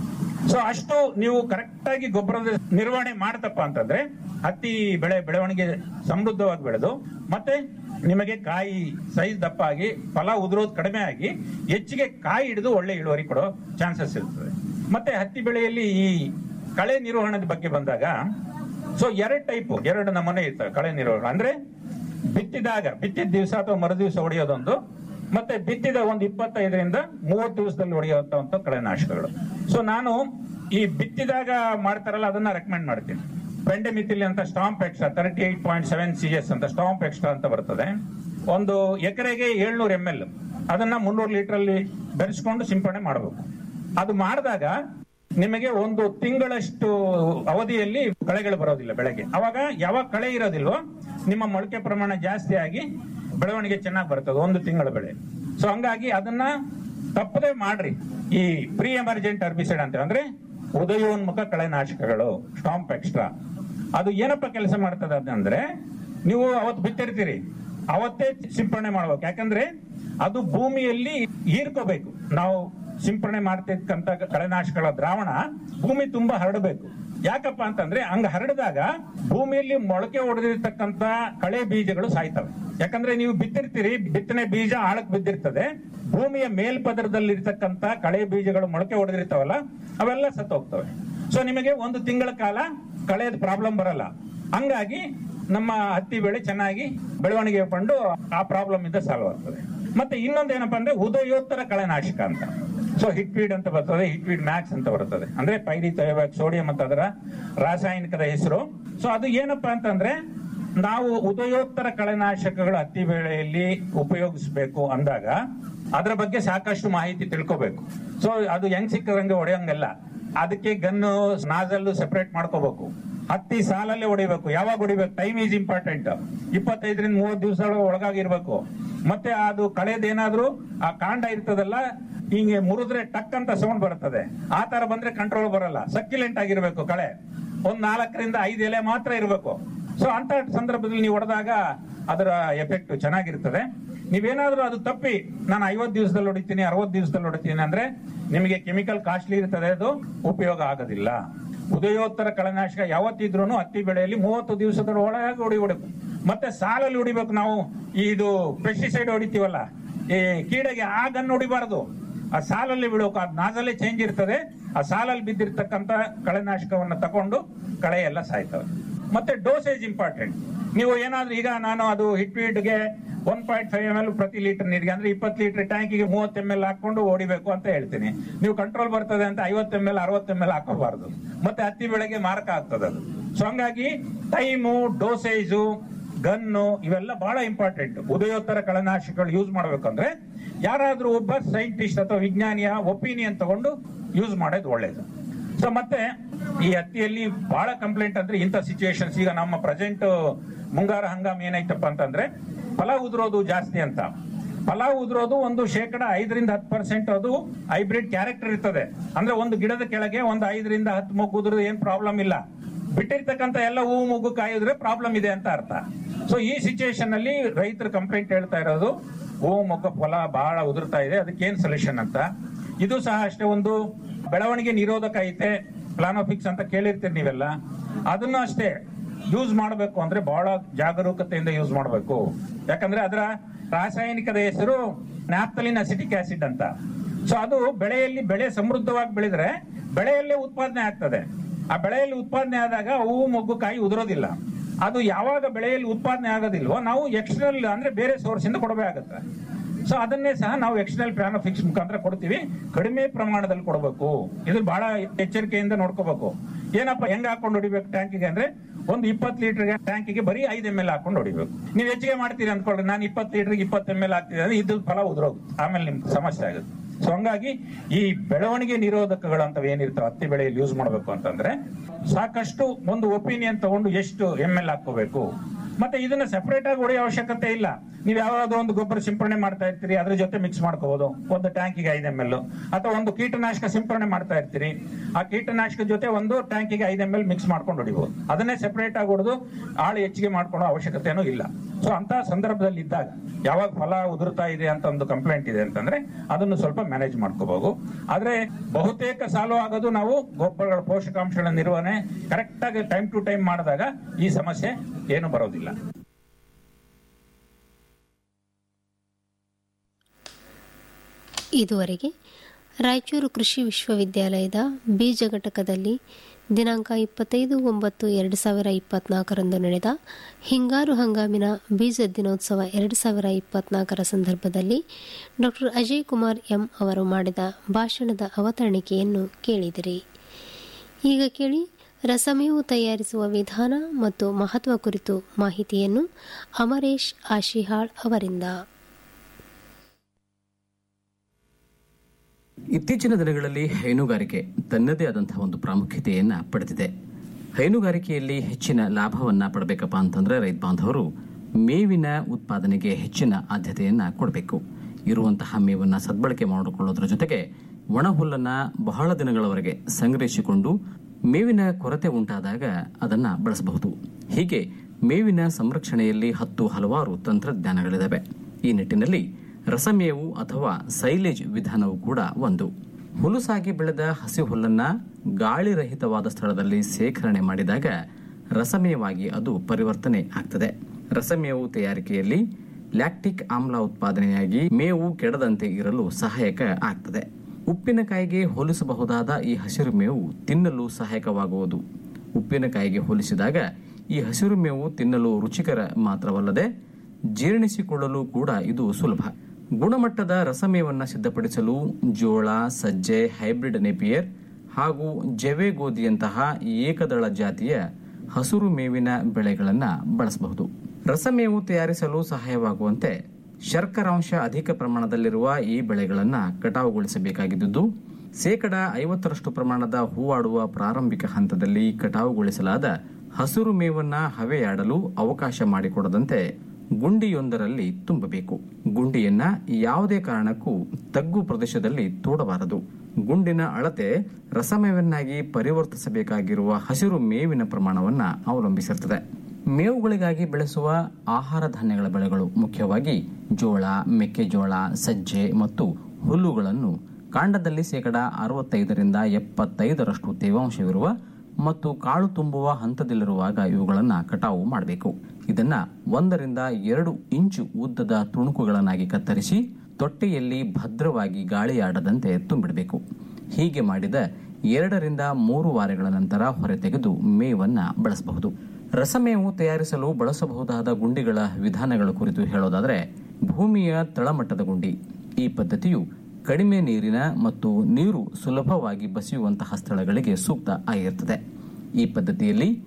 ಸೊ ಅಷ್ಟು ನೀವು ಕರೆಕ್ಟ್ ಆಗಿ ಗೊಬ್ಬರದ ನಿರ್ವಹಣೆ ಮಾಡ್ತಪ್ಪ ಅಂತಂದ್ರೆ ಹತ್ತಿ ಬೆಳೆ ಬೆಳವಣಿಗೆ ಸಮೃದ್ಧವಾಗಿ ಬೆಳೆದು ಮತ್ತೆ ನಿಮಗೆ ಕಾಯಿ ಸೈಜ್ ದಪ್ಪ ಆಗಿ ಫಲ ಉದುರೋದು ಕಡಿಮೆ ಆಗಿ ಹೆಚ್ಚಿಗೆ ಕಾಯಿ ಹಿಡಿದು ಒಳ್ಳೆ ಇಳುವರಿ ಕೊಡೋ ಚಾನ್ಸಸ್ ಇರ್ತದೆ ಮತ್ತೆ ಹತ್ತಿ ಬೆಳೆಯಲ್ಲಿ ಈ ಕಳೆ ನಿರ್ವಹಣೆ ಬಗ್ಗೆ ಬಂದಾಗ ಸೊ ಎರಡು ಟೈಪ್ ಎರಡು ನಮೂನೆ ಇರ್ತವೆ ಕಳೆ ನಿರ್ವಹಣೆ ಅಂದ್ರೆ ಬಿತ್ತಿದಾಗ ಬಿತ್ತಿದ ದಿವಸ ಅಥವಾ ಮರು ದಿವಸ ಹೊಡೆಯೋದೊಂದು ಮತ್ತೆ ಬಿತ್ತಿದ ಒಂದು ಇಪ್ಪತ್ತೈದರಿಂದ ಮೂವತ್ತು ದಿವಸದಲ್ಲಿ ಹೊಡೆಯುವಂತ ಕಳೆನಾಶಕಗಳು ಸೊ ನಾನು ಈ ಬಿತ್ತಿದಾಗ ಮಾಡ್ತಾರಲ್ಲ ಅದನ್ನ ರೆಕಮೆಂಡ್ ಮಾಡ್ತೀನಿ ಪೆಂಡೆಮಿಥಿಲಿ ಅಂತ stomp extra thirty eight point seven C S ಅಂತ ಸ್ಟಾಂಪ್ ಎಕ್ಸ್ಟ್ರಾ ಅಂತ ಬರ್ತದೆ ಒಂದು ಎಕರೆಗೆ ಏಳ್ನೂರು ಎಂ ಎಲ್ ಅದನ್ನ ಮುನ್ನೂರು ಲೀಟರ್ ಅಲ್ಲಿ ಬೆರೆಸ್ಕೊಂಡು ಸಿಂಪಡಣೆ ಮಾಡಬೇಕು ಅದು ಮಾಡಿದಾಗ ನಿಮಗೆ ಒಂದು ತಿಂಗಳಷ್ಟು ಅವಧಿಯಲ್ಲಿ ಕಳೆಗಳು ಬರೋದಿಲ್ಲ ಬೆಳೆಗೆ ಅವಾಗ ಯಾವಾಗ ಕಳೆ ಇರೋದಿಲ್ವೋ ನಿಮ್ಮ ಮೊಳಕೆ ಪ್ರಮಾಣ ಜಾಸ್ತಿ ಆಗಿ ಬೆಳವಣಿಗೆ ಚೆನ್ನಾಗಿ ಬರ್ತದೆ ಒಂದು ತಿಂಗಳ ಬೆಳೆ ಸೊ ಹಂಗಾಗಿ ಅದನ್ನ ತಪ್ಪದೆ ಮಾಡ್ರಿ ಈ ಪ್ರೀ ಎಮರ್ಜೆಂಟ್ ಅರ್ಬಿಸೈಡ್ ಅಂತ ಅಂದ್ರೆ ಉದಯೋನ್ಮುಖ ಕಳೆನಾಶಕಗಳು ಸ್ಟಾಂಪ್ ಎಕ್ಸ್ಟ್ರಾ ಅದು ಏನಪ್ಪ ಕೆಲಸ ಮಾಡ್ತದೆ ಅದಂದ್ರೆ ನೀವು ಅವತ್ತು ಬಿತ್ತಿರ್ತೀರಿ ಅವತ್ತೇ ಸಿಂಪರಣೆ ಮಾಡ್ಬೇಕು ಯಾಕಂದ್ರೆ ಅದು ಭೂಮಿಯಲ್ಲಿ ಹೀರ್ಕೋಬೇಕು ನಾವು ಸಿಂಪರಣೆ ಮಾಡ್ತಿರ್ತಕ್ಕಂಥ ಕಳೆನಾಶಕಗಳ ದ್ರಾವಣ ಭೂಮಿ ತುಂಬಾ ಹರಡಬೇಕು ಯಾಕಪ್ಪ ಅಂತಂದ್ರೆ ಹಂಗ ಹರಡಿದಾಗ ಭೂಮಿಯಲ್ಲಿ ಮೊಳಕೆ ಹೊಡೆದಿರ್ತಕ್ಕಂಥ ಕಳೆ ಬೀಜಗಳು ಸಾಯ್ತವೆ ಯಾಕಂದ್ರೆ ನೀವು ಬಿತ್ತಿರ್ತೀರಿ ಬಿತ್ತನೆ ಬೀಜ ಆಳಕ್ ಬಿದ್ದಿರ್ತದೆ ಭೂಮಿಯ ಮೇಲ್ಪದರದಲ್ಲಿರ್ತಕ್ಕಂಥ ಕಳೆ ಬೀಜಗಳು ಮೊಳಕೆ ಹೊಡೆದಿರ್ತಾವಲ್ಲ ಅವೆಲ್ಲ ಸತ್ತು ಹೋಗ್ತವೆ ಸೊ ನಿಮಗೆ ಒಂದು ತಿಂಗಳ ಕಾಲ ಕಳೆದ ಪ್ರಾಬ್ಲಮ್ ಬರಲ್ಲ ಹಂಗಾಗಿ ನಮ್ಮ ಹತ್ತಿ ಬೆಳೆ ಚೆನ್ನಾಗಿ ಬೆಳವಣಿಗೆ ಕಂಡು ಆ ಪ್ರಾಬ್ಲಮ್ ಇಂದ ಸಾಲ್ವ್ ಆಗ್ತದೆ ಮತ್ತೆ ಇನ್ನೊಂದು ಏನಪ್ಪಾ ಅಂದ್ರೆ ಉದಯೋತ್ತರ ಕಳೆನಾಶಕ ಅಂತ ಸೊ ಹಿಟ್ವೀಡ್ ಅಂತ ಬರ್ತದೆ ಹಿಟ್ವೀಡ್ ಮ್ಯಾಕ್ಸ್ ಅಂತ ಬರ್ತದೆ ಅಂದ್ರೆ ಪೈರಿ ತಯೋಬ್ಯಾಕ್ ಸೋಡಿಯಂ ಅಂತ ಅದರ ರಾಸಾಯನಿಕದ ಹೆಸರು ಸೊ ಅದು ಏನಪ್ಪಾ ಅಂತಂದ್ರೆ ನಾವು ಉದಯೋತ್ತರ ಕಳೆನಾಶಕಗಳು ಹತ್ತಿ ಬೆಳೆಯಲ್ಲಿ ಉಪಯೋಗಿಸಬೇಕು ಅಂದಾಗ ಅದರ ಬಗ್ಗೆ ಸಾಕಷ್ಟು ಮಾಹಿತಿ ತಿಳ್ಕೋಬೇಕು ಸೊ ಅದು ಹೆಂಗ್ ಸಿಕ್ಕದಂಗೆ ಹೊಡೆಯಂಗಲ್ಲ ಅದಕ್ಕೆ ಗನ್ನು ನಾಜಲ್ಲು ಸೆಪರೇಟ್ ಮಾಡ್ಕೋಬೇಕು ಹತ್ತಿ ಸಾಲಲ್ಲೇ ಹೊಡಿಬೇಕು ಯಾವಾಗ ಹೊಡಿಬೇಕು ಟೈಮ್ ಈಸ್ ಇಂಪಾರ್ಟೆಂಟ್ ಇಪ್ಪತ್ತೈದರಿಂದ ಮೂವತ್ತು ದಿವಸ ಒಳಗಾಗಿರ್ಬೇಕು ಮತ್ತೆ ಅದು ಕಳೆದೇನಾದ್ರೂ ಆ ಕಾಂಡ ಇರ್ತದಲ್ಲ ಹಿಂಗೆ ಮುರಿದ್ರೆ ಟಕ್ ಅಂತ ಸೌಂಡ್ ಬರ್ತದೆ ಆ ತರ ಬಂದ್ರೆ ಕಂಟ್ರೋಲ್ ಬರಲ್ಲ ಸಕ್ಯುಲೆಂಟ್ ಆಗಿರ್ಬೇಕು ಕಳೆ ಒಂದ್ ನಾಲ್ಕರಿಂದ ಐದು ಎಲೆ ಮಾತ್ರ ಇರಬೇಕು ಸೊ ಅಂತ ಸಂದರ್ಭದಲ್ಲಿ ನೀವು ಹೊಡೆದಾಗ ಅದರ ಎಫೆಕ್ಟ್ ಚೆನ್ನಾಗಿರ್ತದೆ ನೀವೇನಾದ್ರೂ ಅದು ತಪ್ಪಿ ನಾನು ಐವತ್ತು ದಿವಸದಲ್ಲಿ ಹೊಡಿತೀನಿ ಅರವತ್ತು ದಿವಸದಲ್ಲಿ ಹೊಡಿತೀನಿ ಅಂದ್ರೆ ನಿಮಗೆ ಕೆಮಿಕಲ್ ಕಾಸ್ಟ್ಲಿ ಇರ್ತದೆ ಅದು ಉಪಯೋಗ ಆಗೋದಿಲ್ಲ ಉದಯೋತ್ತರ ಕಳೆನಾಶಕ ಯಾವತ್ತಿದ್ರು ಹತ್ತಿ ಬೆಳೆಯಲ್ಲಿ ಮೂವತ್ತು ದಿವಸದ ಒಳಗೆ ಹೊಡಿ ಹೊಡಬೇಕು ಮತ್ತೆ ಸಾಲಲ್ಲಿ ಹೊಡಿಬೇಕು ನಾವು ಇದು ಪೆಸ್ಟಿಸೈಡ್ ಹೊಡಿತೀವಲ್ಲ ಈ ಕೀಡೆಗೆ ಆ ಗನ್ ಹೊಡಿಬಾರದು ಆ ಸಾಲಲ್ಲಿ ಬಿಡಬೇಕು ಆ ನಾಜಲ್ಲೇ ಚೇಂಜ್ ಇರ್ತದೆ ಆ ಸಾಲಲ್ಲಿ ಬಿದ್ದಿರ್ತಕ್ಕಂಥ ಕಳೆನಾಶಕವನ್ನ ತಕೊಂಡು ಕಳೆ ಎಲ್ಲ ಸಾಯ್ತವೆ ಮತ್ತೆ ಡೋಸೇಜ್ ಇಂಪಾರ್ಟೆಂಟ್ ನೀವು ಏನಾದ್ರೂ ಈಗ ನಾನು ಅದು ಹಿಟ್ವೀಡ್ಗೆ one point five M L ಪ್ರತಿ ಲೀಟರ್ ನೀರಿಗೆ ಅಂದ್ರೆ ಇಪ್ಪತ್ತು ಲೀಟರ್ ಟ್ಯಾಂಕಿಗೆ ಮೂವತ್ತು ಎಮ್ ಎಲ್ ಹಾಕೊಂಡು ಹೊಡಿಬೇಕು ಅಂತ ಹೇಳ್ತೀನಿ ನೀವು ಕಂಟ್ರೋಲ್ ಬರ್ತದೆ ಅಂತ ಐವತ್ತು ಎಮ್ ಎಲ್ ಅರವತ್ತು ಎಮ್ ಎಲ್ ಹಾಕೋಬಾರ್ದು ಮತ್ತೆ ಹತ್ತಿ ಬೆಳೆಗೆ ಮಾರಕ ಆಗ್ತದೆ ಅದು ಸೊ ಹಂಗಾಗಿ ಟೈಮು ಡೋಸೇಜು ಗನ್ನು ಇವೆಲ್ಲ ಬಹಳ ಇಂಪಾರ್ಟೆಂಟ್ ಉದಯೋತ್ತರ ಕಳನಾಶಕಗಳು ಯೂಸ್ ಮಾಡ್ಬೇಕಂದ್ರೆ ಯಾರಾದ್ರೂ ಒಬ್ಬ ಸೈಂಟಿಸ್ಟ್ ಅಥವಾ ವಿಜ್ಞಾನಿಯ ಒಪಿನಿಯನ್ ತಗೊಂಡು ಯೂಸ್ ಮಾಡೋದು ಒಳ್ಳೇದು ಸೊ ಮತ್ತೆ ಈ ಹತ್ತಿಯಲ್ಲಿ ಬಹಳ ಕಂಪ್ಲೇಂಟ್ ಅಂದ್ರೆ ಇಂಥ ಸಿಚುವೇಶನ್ಸ್ ಈಗ ನಮ್ಮ ಪ್ರೆಸೆಂಟ್ ಮುಂಗಾರ ಹಂಗಾಮ ಏನಾಯ್ತಪ್ಪ ಅಂತಂದ್ರೆ ಫಲ ಉದುರೋದು ಜಾಸ್ತಿ ಅಂತ ಫಲ ಉದುರೋದು ಒಂದು ಶೇಕಡ ಐದರಿಂದ ಹತ್ತು ಪರ್ಸೆಂಟ್ ಅದು ಹೈಬ್ರಿಡ್ ಕ್ಯಾರೆಕ್ಟರ್ ಇರ್ತದೆ ಅಂದ್ರೆ ಒಂದು ಗಿಡದ ಕೆಳಗೆ ಒಂದು ಐದರಿಂದ ಹತ್ತು ಮೊಗ್ಗು ಉದುರೋದು ಏನ್ ಪ್ರಾಬ್ಲಮ್ ಇಲ್ಲ ಬಿಟ್ಟಿರ್ತಕ್ಕಂಥ ಎಲ್ಲ ಹೂವು ಮೊಗ್ಗು ಕಾಯಿದ್ರೆ ಪ್ರಾಬ್ಲಮ್ ಇದೆ ಅಂತ ಅರ್ಥ ಸೊ ಈ ಸಿಚುವೇಶನ್ ಅಲ್ಲಿ ರೈತರು ಕಂಪ್ಲೇಂಟ್ ಹೇಳ್ತಾ ಇರೋದು ಹೂವು ಮೊಗ್ಗ ಫಲ ಬಹಳ ಉದುರ್ತಾ ಇದೆ ಅದಕ್ಕೆ ಏನ್ ಸೊಲ್ಯೂಷನ್ ಅಂತ ಇದು ಸಹ ಅಷ್ಟೇ ಒಂದು ಬೆಳವಣಿಗೆ ನಿರೋಧಕ ಐತೆ ಪ್ಲಾನೋಫಿಕ್ಸ್ ಅಂತ ಕೇಳಿರ್ತೀರಿ ನೀವೆಲ್ಲ ಅದನ್ನು ಅಷ್ಟೇ ಯೂಸ್ ಮಾಡಬೇಕು ಅಂದ್ರೆ ಬಹಳ ಜಾಗರೂಕತೆಯಿಂದ ಯೂಸ್ ಮಾಡಬೇಕು ಯಾಕಂದ್ರೆ ಅದರ ರಾಸಾಯನಿಕದ ಹೆಸರು ನ್ಯಾಪ್ತಲಿನ್ ಅಸಿಟಿಕ್ ಆಸಿಡ್ ಅಂತ ಸೊ ಅದು ಬೆಳೆಯಲ್ಲಿ ಬೆಳೆ ಸಮೃದ್ಧವಾಗಿ ಬೆಳೆದ್ರೆ ಬೆಳೆಯಲ್ಲೇ ಉತ್ಪಾದನೆ ಆಗ್ತದೆ ಆ ಬೆಳೆಯಲ್ಲಿ ಉತ್ಪಾದನೆ ಆದಾಗ ಹೂವು ಮೊಗ್ಗು ಕಾಯಿ ಉದುರೋದಿಲ್ಲ ಅದು ಯಾವಾಗ ಬೆಳೆಯಲ್ಲಿ ಉತ್ಪಾದನೆ ಆಗೋದಿಲ್ವೋ ನಾವು ಎಕ್ಸ್ಟರ್ನಲ್ ಅಂದ್ರೆ ಬೇರೆ ಸೋರ್ಸ್ ಇಂದ ಕೊಡಬೇಕಾಗತ್ತೆ ಸೊ ಅದನ್ನೇ ಸಹ ನಾವು ಎಕ್ಸ್ಟರ್ನಲ್ ಪ್ಲಾನೋಫಿಕ್ಸ್ ಮುಖಾಂತರ ಕೊಡ್ತೀವಿ ಕಡಿಮೆ ಪ್ರಮಾಣದಲ್ಲಿ ಕೊಡಬೇಕು ಇದು ಬಹಳ ಎಚ್ಚರಿಕೆಯಿಂದ ನೋಡ್ಕೋಬೇಕು ಏನಪ್ಪ ಹೆಂಗ್ ಹಾಕೊಂಡು ಹೊಡಿಬೇಕು ಟ್ಯಾಂಕಿಗೆ ಅಂದ್ರೆ ಒಂದು ಇಪ್ಪತ್ತು ಲೀಟರ್ ಟ್ಯಾಂಕಿಗೆ ಬರೀ ಐದು ಎಮ್ ಎಲ್ ಹಾಕೊಂಡು ಹೊಡಿಬೇಕು ನೀವು ಹೆಚ್ಚಿಗೆ ಮಾಡ್ತೀರಿ ಅಂದ್ಕೊಳ್ಳಿ ನಾನು ಇಪ್ಪತ್ತು ಲೀಟರ್ಗೆ ಇಪ್ಪತ್ತು ಎಮ್ ಎಲ್ ಹಾಕ್ತಿದ್ದೆ ಅಂದ್ರೆ ಇದ್ದು ಫಲ ಉದುರೋಗುತ್ತೆ ಆಮೇಲೆ ನಿಮ್ಗೆ ಸಮಸ್ಯೆ ಆಗುತ್ತೆ ಸೊ ಹಂಗಾಗಿ ಈ ಬೆಳವಣಿಗೆ ನಿರೋಧಕಗಳು ಅಂತ ಏನಿರ್ತಾವೆ ಹತ್ತಿ ಬೆಳೆಯಲ್ಲಿ ಯೂಸ್ ಮಾಡಬೇಕು ಅಂತಂದ್ರೆ ಸಾಕಷ್ಟು ಒಂದು ಒಪಿನಿಯನ್ ತಗೊಂಡು ಎಷ್ಟು ಎಮ್ ಎಲ್ ಹಾಕೋಬೇಕು ಮತ್ತೆ ಇದನ್ನ ಸೆಪರೇಟ್ ಆಗಿ ಹೊಡೆಯೋ ಅವಶ್ಯಕತೆ ಇಲ್ಲ ನೀವು ಯಾವ್ದಾದ್ರು ಒಂದು ಗೊಬ್ಬರ ಸಿಂಪರಣೆ ಮಾಡ್ತಾ ಇರ್ತೀರಿ ಅದ್ರ ಜೊತೆ ಮಿಕ್ಸ್ ಮಾಡ್ಕೋಬಹುದು ಒಂದು ಟ್ಯಾಂಕಿಗೆ ಐದು ಎಮ್ ಎಲ್ ಅಥವಾ ಒಂದು ಕೀಟನಾಶಕ ಸಿಂಪರಣೆ ಮಾಡ್ತಾ ಇರ್ತೀರಿ ಆ ಕೀಟನಾಶಕ ಜೊತೆ ಒಂದು ಟ್ಯಾಂಕಿಗೆ ಐದು ಎಮ್ ಎಲ್ ಮಿಕ್ಸ್ ಮಾಡ್ಕೊಂಡು ಹೊಡಿಬಹುದು ಅದನ್ನೇ ಸೆಪರೇಟ್ ಆಗಿ ಹೊಡೆದು ಆಳು ಹೆಚ್ಚಿಗೆ ಮಾಡ್ಕೊಳ್ಳೋ ಅವಶ್ಯಕತೆನೂ ಇಲ್ಲ ಸೊ ಅಂತ ಸಂದರ್ಭದಲ್ಲಿ ಇದ್ದಾಗ ಯಾವಾಗ ಫಲ ಉದುರ್ತಾ ಇದೆ ಅಂತ ಒಂದು ಕಂಪ್ಲೇಂಟ್ ಇದೆ ಅಂತಂದ್ರೆ ಅದನ್ನು ಸ್ವಲ್ಪ ಮ್ಯಾನೇಜ್ ಮಾಡ್ಕೋಬಹುದು ಆದ್ರೆ ಬಹುತೇಕ ಸಾಲು ಆಗೋದು ನಾವು ಗೊಬ್ಬರಗಳ ಪೋಷಕಾಂಶಗಳ ನಿರ್ವಹಣೆ ಕರೆಕ್ಟ್ ಆಗಿ ಟೈಮ್ ಟು ಟೈಮ್ ಮಾಡಿದಾಗ ಈ ಸಮಸ್ಯೆ ಏನು ಬರೋದಿಲ್ಲ ಇದುವರೆಗೆ ರಾಯಚೂರು ಕೃಷಿ ವಿಶ್ವವಿದ್ಯಾಲಯದ ಬೀಜ ಘಟಕದಲ್ಲಿ ದಿನಾಂಕ ಇಪ್ಪತ್ತೈದು ಒಂಬತ್ತು ಎರಡು ಸಾವಿರ ಇಪ್ಪತ್ನಾಲ್ಕರಂದು ನಡೆದ ಹಿಂಗಾರು ಹಂಗಾಮಿನ ಬೀಜ ದಿನೋತ್ಸವ ಎರಡು ಸಾವಿರ ಇಪ್ಪತ್ನಾಲ್ಕರ ಸಂದರ್ಭದಲ್ಲಿ ಡಾಕ್ಟರ್ ಅಜಯ್ ಕುಮಾರ್ ಎಂ ಅವರು ಮಾಡಿದ ಭಾಷಣದ ಅವತರಣಿಕೆಯನ್ನು ಕೇಳಿದಿರಿ ಈಗ ಕೇಳಿ ರಸಮೇವು ತಯಾರಿಸುವ ವಿಧಾನ ಮತ್ತು ಮಹತ್ವ ಕುರಿತು ಮಾಹಿತಿಯನ್ನು ಅಮರೇಶ್ ಆಶಿಹಾಳ್ ಅವರಿಂದ ಇತ್ತೀಚಿನ ದಿನಗಳಲ್ಲಿ ಹೈನುಗಾರಿಕೆ ತನ್ನದೇ ಆದಂತಹ ಒಂದು ಪ್ರಾಮುಖ್ಯತೆಯನ್ನ ಪಡೆದಿದೆ ಹೈನುಗಾರಿಕೆಯಲ್ಲಿ ಹೆಚ್ಚಿನ ಲಾಭವನ್ನ ಪಡಬೇಕಪ್ಪ ಅಂತಂದ್ರೆ ರೈತ ಬಾಂಧವರು ಮೇವಿನ ಉತ್ಪಾದನೆಗೆ ಹೆಚ್ಚಿನ ಆದ್ಯತೆಯನ್ನ ಕೊಡಬೇಕು ಇರುವಂತಹ ಮೇವನ್ನ ಸದ್ಬಳಕೆ ಮಾಡಿಕೊಳ್ಳೋದ್ರ ಜೊತೆಗೆ ಒಣ ಹುಲ್ಲನ್ನ ಬಹಳ ದಿನಗಳವರೆಗೆ ಸಂಗ್ರಹಿಸಿಕೊಂಡು ಮೇವಿನ ಕೊರತೆ ಉಂಟಾದಾಗ ಅದನ್ನ ಬಳಸಬಹುದು ಹೀಗೆ ಮೇವಿನ ಸಂರಕ್ಷಣೆಯಲ್ಲಿ ಹತ್ತು ಹಲವಾರು ತಂತ್ರಜ್ಞಾನಗಳಿದಾವೆ ಈ ನಿಟ್ಟಿನಲ್ಲಿ ರಸಮೇವು ಅಥವಾ ಸೈಲೇಜ್ ವಿಧಾನವು ಕೂಡ ಒಂದು ಹುಲುಸಾಗಿ ಬೆಳೆದ ಹಸಿ ಹುಲ್ಲನ್ನ ಗಾಳಿರಹಿತವಾದ ಸ್ಥಳದಲ್ಲಿ ಸೇಖರಣೆ ಮಾಡಿದಾಗ ರಸಮೇವಾಗಿ ಅದು ಪರಿವರ್ತನೆ ಆಗ್ತದೆ ರಸಮೇವು ತಯಾರಿಕೆಯಲ್ಲಿ ಲ್ಯಾಕ್ಟಿಕ್ ಆಮ್ಲ ಉತ್ಪಾದನೆಯಾಗಿ ಮೇವು ಕೆಡದಂತೆ ಇರಲು ಸಹಾಯಕ ಆಗ್ತದೆ ಉಪ್ಪಿನಕಾಯಿಗೆ ಹೋಲಿಸಬಹುದಾದ ಈ ಹಸಿರು ಮೇವು ತಿನ್ನಲು ಸಹಾಯಕವಾಗುವುದು ಉಪ್ಪಿನಕಾಯಿಗೆ ಹೋಲಿಸಿದಾಗ ಈ ಹಸಿರು ಮೇವು ತಿನ್ನಲು ರುಚಿಕರ ಮಾತ್ರವಲ್ಲದೆ ಜೀರ್ಣಿಸಿಕೊಳ್ಳಲು ಕೂಡ ಇದು ಸುಲಭ ಗುಣಮಟ್ಟದ ರಸಮೇವನ್ನ ಸಿದ್ಧಪಡಿಸಲು ಜೋಳ ಸಜ್ಜೆ ಹೈಬ್ರಿಡ್ ನೆಪಿಯರ್ ಹಾಗೂ ಜವೆ ಗೋಧಿಯಂತಹ ಏಕದಳ ಜಾತಿಯ ಹಸಿರು ಮೇವಿನ ಬೆಳೆಗಳನ್ನ ಬಳಸಬಹುದು ರಸಮೇವು ತಯಾರಿಸಲು ಸಹಾಯವಾಗುವಂತೆ ಶರ್ಕರಾಂಶ ಅಧಿಕ ಪ್ರಮಾಣದಲ್ಲಿರುವ ಈ ಬೆಳೆಗಳನ್ನ ಕಟಾವುಗೊಳಿಸಬೇಕಾಗಿದ್ದು ಶೇಕಡ ಐವತ್ತರಷ್ಟು ಪ್ರಮಾಣದ ಹೂವಾಡುವ ಪ್ರಾರಂಭಿಕ ಹಂತದಲ್ಲಿ ಕಟಾವುಗೊಳಿಸಲಾದ ಹಸಿರು ಮೇವನ್ನ ಹವೆಯಾಡಲು ಅವಕಾಶ ಮಾಡಿಕೊಡದಂತೆ ಗುಂಡಿಯೊಂದರಲ್ಲಿ ತುಂಬಬೇಕು ಗುಂಡಿಯನ್ನ ಯಾವುದೇ ಕಾರಣಕ್ಕೂ ತಗ್ಗು ಪ್ರದೇಶದಲ್ಲಿ ತೋಡಬಾರದು ಗುಂಡಿನ ಅಳತೆ ರಸಮೇವನ್ನಾಗಿ ಪರಿವರ್ತಿಸಬೇಕಾಗಿರುವ ಹಸಿರು ಮೇವಿನ ಪ್ರಮಾಣವನ್ನ ಅವಲಂಬಿಸಿರುತ್ತದೆ ಮೇವುಗಳಿಗಾಗಿ ಬೆಳೆಸುವ ಆಹಾರ ಧಾನ್ಯಗಳ ಬೆಳೆಗಳು ಮುಖ್ಯವಾಗಿ ಜೋಳ ಮೆಕ್ಕೆಜೋಳ ಸಜ್ಜೆ ಮತ್ತು ಹುಲ್ಲುಗಳನ್ನು ಕಾಂಡದಲ್ಲಿ ಶೇಕಡ ಅರವತ್ತೈದರಿಂದ ಎಪ್ಪತ್ತೈದರಷ್ಟು ತೇವಾಂಶವಿರುವ ಮತ್ತು ಕಾಳು ತುಂಬುವ ಹಂತದಲ್ಲಿರುವಾಗ ಇವುಗಳನ್ನು ಕಟಾವು ಮಾಡಬೇಕು ಇದನ್ನ ಒಂದರಿಂದ ಎರಡು ಇಂಚು ಉದ್ದದ ತುಣುಕುಗಳನ್ನಾಗಿ ಕತ್ತರಿಸಿ ತೊಟ್ಟೆಯಲ್ಲಿ ಭದ್ರವಾಗಿ ಗಾಳಿಯಾಡದಂತೆ ತುಂಬಿಡಬೇಕು ಹೀಗೆ ಮಾಡಿದ ಎರಡರಿಂದ ಮೂರು ವಾರಗಳ ನಂತರ ಹೊರತೆಗೆದು ಮೇವನ್ನ ಬಳಸಬಹುದು ರಸಮೇವು ತಯಾರಿಸಲು ಬಳಸಬಹುದಾದ ಗುಂಡಿಗಳ ವಿಧಾನಗಳ ಕುರಿತು ಹೇಳೋದಾದರೆ ಭೂಮಿಯ ತಳಮಟ್ಟದ ಗುಂಡಿ ಈ ಪದ್ಧತಿಯು ಕಡಿಮೆ ನೀರಿನ ಮತ್ತು ನೀರು ಸುಲಭವಾಗಿ ಬಸಿಯುವಂತಹ ಸ್ಥಳಗಳಿಗೆ ಸೂಕ್ತ ಆಗಿರುತ್ತದೆ ಈ ಪದ್ಧತಿಯಲ್ಲಿ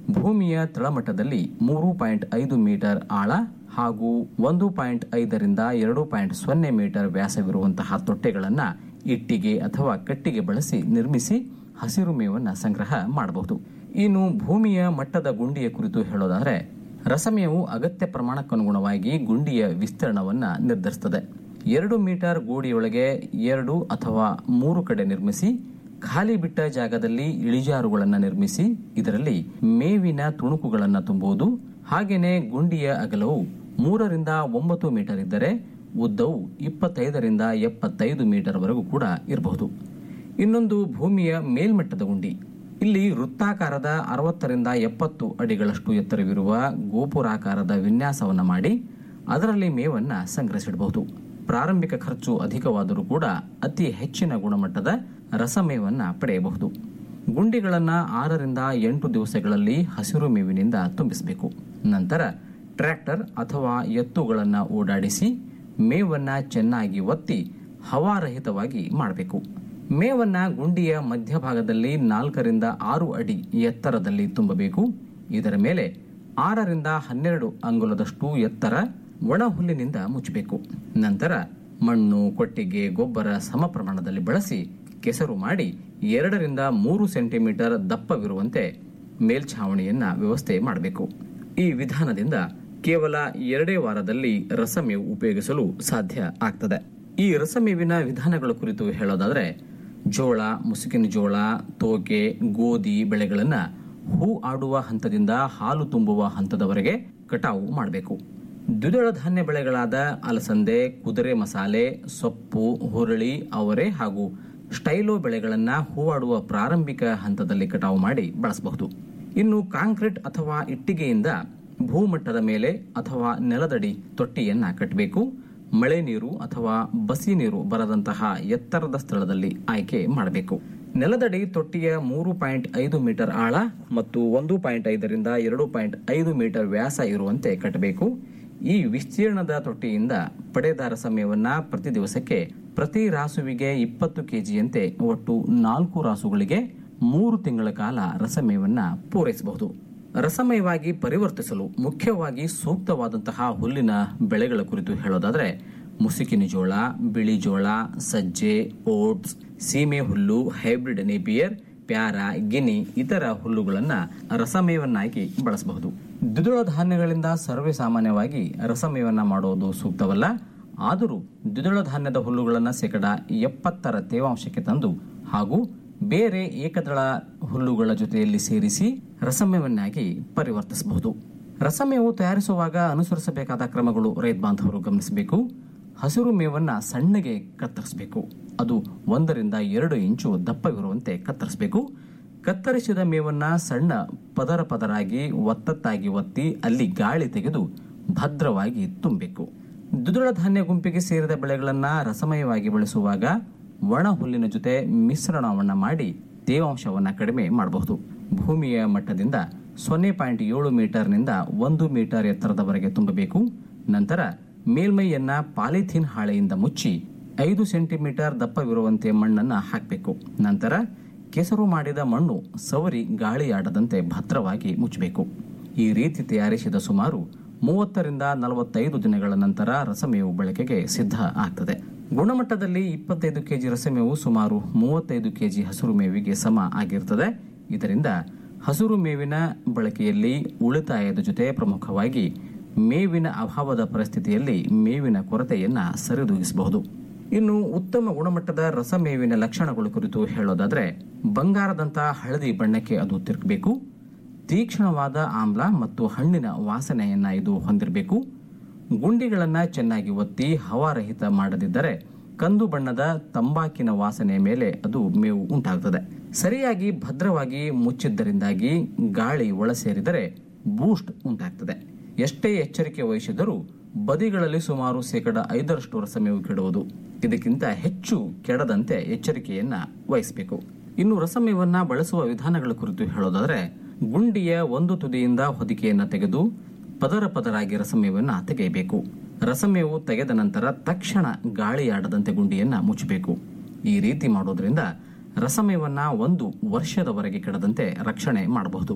ಭೂಮಿಯ ತಳಮಟ್ಟದಲ್ಲಿ ಮೂರು ಪಾಯಿಂಟ್ ಐದು ಮೀಟರ್ ಆಳ ಹಾಗೂ ಒಂದು ಪಾಯಿಂಟ್ ಐದರಿಂದ ಎರಡು ಪಾಯಿಂಟ್ ಸೊನ್ನೆ ಮೀಟರ್ ವ್ಯಾಸವಿರುವಂತಹ ತೊಟ್ಟೆಗಳನ್ನು ಇಟ್ಟಿಗೆ ಅಥವಾ ಕಟ್ಟಿಗೆ ಬಳಸಿ ನಿರ್ಮಿಸಿ ಹಸಿರು ಮೇವನ್ನು ಸಂಗ್ರಹ ಮಾಡಬಹುದು ಇನ್ನು ಭೂಮಿಯ ಮಟ್ಟದ ಗುಂಡಿಯ ಕುರಿತು ಹೇಳೋದಾದರೆ ರಸಮೇವು ಅಗತ್ಯ ಪ್ರಮಾಣಕ್ಕನುಗುಣವಾಗಿ ಗುಂಡಿಯ ವಿಸ್ತೀರ್ಣವನ್ನ ನಿರ್ಧರಿಸುತ್ತದೆ ಎರಡು ಮೀಟರ್ ಗೋಡಿಯೊಳಗೆ ಎರಡು ಅಥವಾ ಮೂರು ಕಡೆ ನಿರ್ಮಿಸಿ ಖಾಲಿ ಬಿಟ್ಟ ಜಾಗದಲ್ಲಿ ಇಳಿಜಾರುಗಳನ್ನು ನಿರ್ಮಿಸಿ ಇದರಲ್ಲಿ ಮೇವಿನ ತುಣುಕುಗಳನ್ನು ತುಂಬುವುದು ಹಾಗೇನೆ ಗುಂಡಿಯ ಅಗಲವು ಮೂರರಿಂದ ಒಂಬತ್ತು ಮೀಟರ್ ಇದ್ದರೆ ಉದ್ದವು ಇಪ್ಪತ್ತೈದರಿಂದ ಎಪ್ಪತ್ತೈದು ಮೀಟರ್ ವರೆಗೂ ಕೂಡ ಇರಬಹುದು ಇನ್ನೊಂದು ಭೂಮಿಯ ಮೇಲ್ಮಟ್ಟದ ಗುಂಡಿ ಇಲ್ಲಿ ವೃತ್ತಾಕಾರದ ಅರವತ್ತರಿಂದ ಎಪ್ಪತ್ತು ಅಡಿಗಳಷ್ಟು ಎತ್ತರವಿರುವ ಗೋಪುರಾಕಾರದ ವಿನ್ಯಾಸವನ್ನು ಮಾಡಿ ಅದರಲ್ಲಿ ಮೇವನ್ನ ಸಂಗ್ರಹಿಸಿಡಬಹುದು ಪ್ರಾರಂಭಿಕ ಖರ್ಚು ಅಧಿಕವಾದರೂ ಕೂಡ ಅತಿ ಹೆಚ್ಚಿನ ಗುಣಮಟ್ಟದ ರಸಮೇವನ್ನ ಪಡೆಯಬಹುದು ಗುಂಡಿಗಳನ್ನು ಆರರಿಂದ ಎಂಟು ದಿವಸಗಳಲ್ಲಿ ಹಸಿರು ಮೇವಿನಿಂದ ತುಂಬಿಸಬೇಕು ನಂತರ ಟ್ರ್ಯಾಕ್ಟರ್ ಅಥವಾ ಎತ್ತುಗಳನ್ನು ಓಡಾಡಿಸಿ ಮೇವನ್ನ ಚೆನ್ನಾಗಿ ಒತ್ತಿ ಹವಾರಹಿತವಾಗಿ ಮಾಡಬೇಕು ಮೇವನ್ನ ಗುಂಡಿಯ ಮಧ್ಯಭಾಗದಲ್ಲಿ ನಾಲ್ಕರಿಂದ ಆರು ಅಡಿ ಎತ್ತರದಲ್ಲಿ ತುಂಬಬೇಕು ಇದರ ಮೇಲೆ ಆರರಿಂದ ಹನ್ನೆರಡು ಅಂಗುಲದಷ್ಟು ಎತ್ತರ ಒಣ ಹುಲ್ಲಿನಿಂದ ಮುಚ್ಚಬೇಕು ನಂತರ ಮಣ್ಣು ಕೊಟ್ಟಿಗೆ ಗೊಬ್ಬರ ಸಮ ಪ್ರಮಾಣದಲ್ಲಿ ಬಳಸಿ ಕೆಸರು ಮಾಡಿ ಎರಡರಿಂದ ಮೂರು ಸೆಂಟಿಮೀಟರ್ ದಪ್ಪವಿರುವಂತೆ ಮೇಲ್ಛಾವಣಿಯನ್ನ ವ್ಯವಸ್ಥೆ ಮಾಡಬೇಕು ಈ ವಿಧಾನದಿಂದ ಕೇವಲ ಎರಡೇ ವಾರದಲ್ಲಿ ರಸಮೇವು ಉಪಯೋಗಿಸಲು ಸಾಧ್ಯ ಆಗ್ತದೆ ಈ ರಸಮೇವಿನ ವಿಧಾನಗಳ ಕುರಿತು ಹೇಳೋದಾದ್ರೆ ಜೋಳ ಮುಸುಕಿನ ಜೋಳ ತೋಕೆ ಗೋಧಿ ಬೆಳೆಗಳನ್ನ ಹೂ ಆಡುವ ಹಂತದಿಂದ ಹಾಲು ತುಂಬುವ ಹಂತದವರೆಗೆ ಕಟಾವು ಮಾಡಬೇಕು ದ್ವಿದಳ ಧಾನ್ಯ ಬೆಳೆಗಳಾದ ಅಲಸಂದೆ ಕುದುರೆ ಮಸಾಲೆ ಸೊಪ್ಪು ಹುರುಳಿ ಅವರೆ ಹಾಗೂ ಸ್ಟೈಲೋ ಬೆಳೆಗಳನ್ನ ಹೂವಾಡುವ ಪ್ರಾರಂಭಿಕ ಹಂತದಲ್ಲಿ ಕಟಾವು ಮಾಡಿ ಬಳಸಬಹುದು ಇನ್ನು ಕಾಂಕ್ರೀಟ್ ಅಥವಾ ಇಟ್ಟಿಗೆಯಿಂದ ಭೂಮಟ್ಟದ ಮೇಲೆ ಅಥವಾ ನೆಲದಡಿ ತೊಟ್ಟಿಯನ್ನ ಕಟ್ಟಬೇಕು ಮಳೆ ನೀರು ಅಥವಾ ಬಸಿ ನೀರು ಬರದಂತಹ ಎತ್ತರದ ಸ್ಥಳದಲ್ಲಿ ಆಯ್ಕೆ ಮಾಡಬೇಕು ನೆಲದಡಿ ತೊಟ್ಟಿಯ ಮೂರು ಪಾಯಿಂಟ್ ಐದು ಮೀಟರ್ ಆಳ ಮತ್ತು ಒಂದು ಪಾಯಿಂಟ್ ಐದರಿಂದ ಎರಡು ಪಾಯಿಂಟ್ ಐದು ಮೀಟರ್ ವ್ಯಾಸ ಇರುವಂತೆ ಕಟ್ಟಬೇಕು ಈ ವಿಸ್ತೀರ್ಣದ ತೊಟ್ಟಿಯಿಂದ ಪಡೆದ ರಸಮೇವನ್ನ ಪ್ರತಿ ದಿವಸಕ್ಕೆ ಪ್ರತಿ ರಾಸುವಿಗೆ ಇಪ್ಪತ್ತು ಕೆಜಿಯಂತೆ ಒಟ್ಟು ನಾಲ್ಕು ರಾಸುಗಳಿಗೆ ಮೂರು ತಿಂಗಳ ಕಾಲ ರಸಮೇವನ್ನ ಪೂರೈಸಬಹುದು ರಸಮಯವಾಗಿ ಪರಿವರ್ತಿಸಲು ಮುಖ್ಯವಾಗಿ ಸೂಕ್ತವಾದಂತಹ ಹುಲ್ಲಿನ ಬೆಳೆಗಳ ಕುರಿತು ಹೇಳೋದಾದ್ರೆ ಮುಸುಕಿನ ಜೋಳ ಬಿಳಿ ಜೋಳ ಸಜ್ಜೆ ಓಟ್ಸ್ ಸೀಮೆ ಹುಲ್ಲು ಹೈಬ್ರಿಡ್ ನೇಪಿಯರ್ ಪ್ಯಾರ ಗಿನಿ ಇತರ ಹುಲ್ಲುಗಳನ್ನ ರಸಮೇವನ್ನಾಗಿ ಬಳಸಬಹುದು ದ್ವಿದಳ ಧಾನ್ಯಗಳಿಂದ ಸರ್ವೇ ಸಾಮಾನ್ಯವಾಗಿ ರಸಮೇವನ್ನ ಮಾಡೋದು ಸೂಕ್ತವಲ್ಲ ಆದರೂ ದ್ವಿದಳ ಧಾನ್ಯದ ಹುಲ್ಲುಗಳನ್ನು ಶೇಕಡ ಎಪ್ಪತ್ತರ ತೇವಾಂಶಕ್ಕೆ ತಂದು ಹಾಗೂ ಬೇರೆ ಏಕದಳ ಹುಲ್ಲುಗಳ ಜೊತೆಯಲ್ಲಿ ಸೇರಿಸಿ ರಸಮೇವನ್ನಾಗಿ ಪರಿವರ್ತಿಸಬಹುದು ರಸಮೇವು ತಯಾರಿಸುವಾಗ ಅನುಸರಿಸಬೇಕಾದ ಕ್ರಮಗಳು ರೈತ ಬಾಂಧವರು ಗಮನಿಸಬೇಕು ಹಸಿರು ಮೇವನ್ನ ಸಣ್ಣಗೆ ಕತ್ತರಿಸಬೇಕು ಅದು ಒಂದರಿಂದ ಎರಡು ಇಂಚು ದಪ್ಪವಿರುವಂತೆ ಕತ್ತರಿಸಬೇಕು ಕತ್ತರಿಸಿದ ಮೇವನ್ನ ಸಣ್ಣ ಪದರ ಪದರಾಗಿ ಒತ್ತತ್ತಾಗಿ ಒತ್ತಿ ಅಲ್ಲಿ ಗಾಳಿ ತೆಗೆದು ಭದ್ರವಾಗಿ ತುಂಬಬೇಕು ದ್ವಿದಳ ಧಾನ್ಯ ಗುಂಪಿಗೆ ಸೇರಿದ ಬೆಳೆಗಳನ್ನ ರಸಮಯವಾಗಿ ಬಳಸುವಾಗ ಒಣ ಹುಲ್ಲಿನ ಜೊತೆ ಮಿಶ್ರಣವನ್ನ ಮಾಡಿ ತೇವಾಂಶವನ್ನ ಕಡಿಮೆ ಮಾಡಬಹುದು ಭೂಮಿಯ ಮಟ್ಟದಿಂದ ಸೊನ್ನೆ ಪಾಯಿಂಟ್ ಏಳು ಮೀಟರ್ನಿಂದ ಒಂದು ಮೀಟರ್ ಎತ್ತರದವರೆಗೆ ತುಂಬಬೇಕು ನಂತರ ಮೇಲ್ಮೈಯನ್ನ ಪಾಲಿಥೀನ್ ಹಾಳೆಯಿಂದ ಮುಚ್ಚಿ ಐದು ಸೆಂಟಿಮೀಟರ್ ದಪ್ಪವಿರುವಂತೆ ಮಣ್ಣನ್ನ ಹಾಕಬೇಕು ನಂತರ ಕೆಸರು ಮಾಡಿದ ಮಣ್ಣು ಸವರಿ ಗಾಳಿಯಾಡದಂತೆ ಭದ್ರವಾಗಿ ಮುಚ್ಚಬೇಕು ಈ ರೀತಿ ತಯಾರಿಸಿದ ಸುಮಾರು ಮೂವತ್ತರಿಂದ ನಲವತ್ತೈದು ದಿನಗಳ ನಂತರ ರಸಮೇವು ಬಳಕೆಗೆ ಸಿದ್ಧ ಆಗ್ತದೆ ಗುಣಮಟ್ಟದಲ್ಲಿ ಇಪ್ಪತ್ತೈದು ಕೆಜಿ ರಸಮೇವು ಸುಮಾರು ಮೂವತ್ತೈದು ಕೆಜಿ ಹಸಿರು ಮೇವಿಗೆ ಸಮ ಆಗಿರುತ್ತದೆ ಇದರಿಂದ ಹಸಿರು ಮೇವಿನ ಬಳಕೆಯಲ್ಲಿ ಉಳಿತಾಯದ ಜೊತೆ ಪ್ರಮುಖವಾಗಿ ಮೇವಿನ ಅಭಾವದ ಪರಿಸ್ಥಿತಿಯಲ್ಲಿ ಮೇವಿನ ಕೊರತೆಯನ್ನ ಸರಿದೂಗಿಸಬಹುದು ಇನ್ನು ಉತ್ತಮ ಗುಣಮಟ್ಟದ ರಸಮೇವಿನ ಲಕ್ಷಣಗಳ ಕುರಿತು ಹೇಳೋದಾದ್ರೆ ಬಂಗಾರದಂತ ಹಳದಿ ಬಣ್ಣಕ್ಕೆ ಅದು ತಿರುಗಬೇಕು ತೀಕ್ಷ್ಣವಾದ ಆಮ್ಲ ಮತ್ತು ಹಣ್ಣಿನ ವಾಸನೆಯನ್ನ ಇದು ಹೊಂದಿರಬೇಕು ಗುಂಡಿಗಳನ್ನ ಚೆನ್ನಾಗಿ ಒತ್ತಿ ಹವಾರಹಿತ ಮಾಡದಿದ್ದರೆ ಕಂದು ಬಣ್ಣದ ತಂಬಾಕಿನ ವಾಸನೆಯ ಮೇಲೆ ಅದು ಮೇವು ಉಂಟಾಗುತ್ತದೆ ಸರಿಯಾಗಿ ಭದ್ರವಾಗಿ ಮುಚ್ಚಿದ್ದರಿಂದಾಗಿ ಗಾಳಿ ಒಳ ಸೇರಿದರೆ ಬೂಸ್ಟ್ ಉಂಟಾಗ್ತದೆ ಎಷ್ಟೇ ಎಚ್ಚರಿಕೆ ವಹಿಸಿದರೂ ಬದಿಗಳಲ್ಲಿ ಸುಮಾರು ಶೇಕಡ ಐದರಷ್ಟು ರಸಮೇವು ಕೆಡುವುದು ಇದಕ್ಕಿಂತ ಹೆಚ್ಚು ಕೆಡದಂತೆ ಎಚ್ಚರಿಕೆಯನ್ನ ವಹಿಸಬೇಕು ಇನ್ನು ರಸಮೇವನ್ನ ಬಳಸುವ ವಿಧಾನಗಳ ಕುರಿತು ಹೇಳೋದಾದ್ರೆ ಗುಂಡಿಯ ಒಂದು ತುದಿಯಿಂದ ಹೊದಿಕೆಯನ್ನ ತೆಗೆದು ಪದರ ಪದರಾಗಿ ರಸಮೇವನ್ನ ತೆಗೆಯಬೇಕು ರಸಮೇವು ತೆಗೆದ ನಂತರ ತಕ್ಷಣ ಗಾಳಿಯಾಡದಂತೆ ಗುಂಡಿಯನ್ನ ಮುಚ್ಚಬೇಕು ಈ ರೀತಿ ಮಾಡೋದ್ರಿಂದ ರಸಮೇವನ್ನ ಒಂದು ವರ್ಷದವರೆಗೆ ಕೆಡದಂತೆ ರಕ್ಷಣೆ ಮಾಡಬಹುದು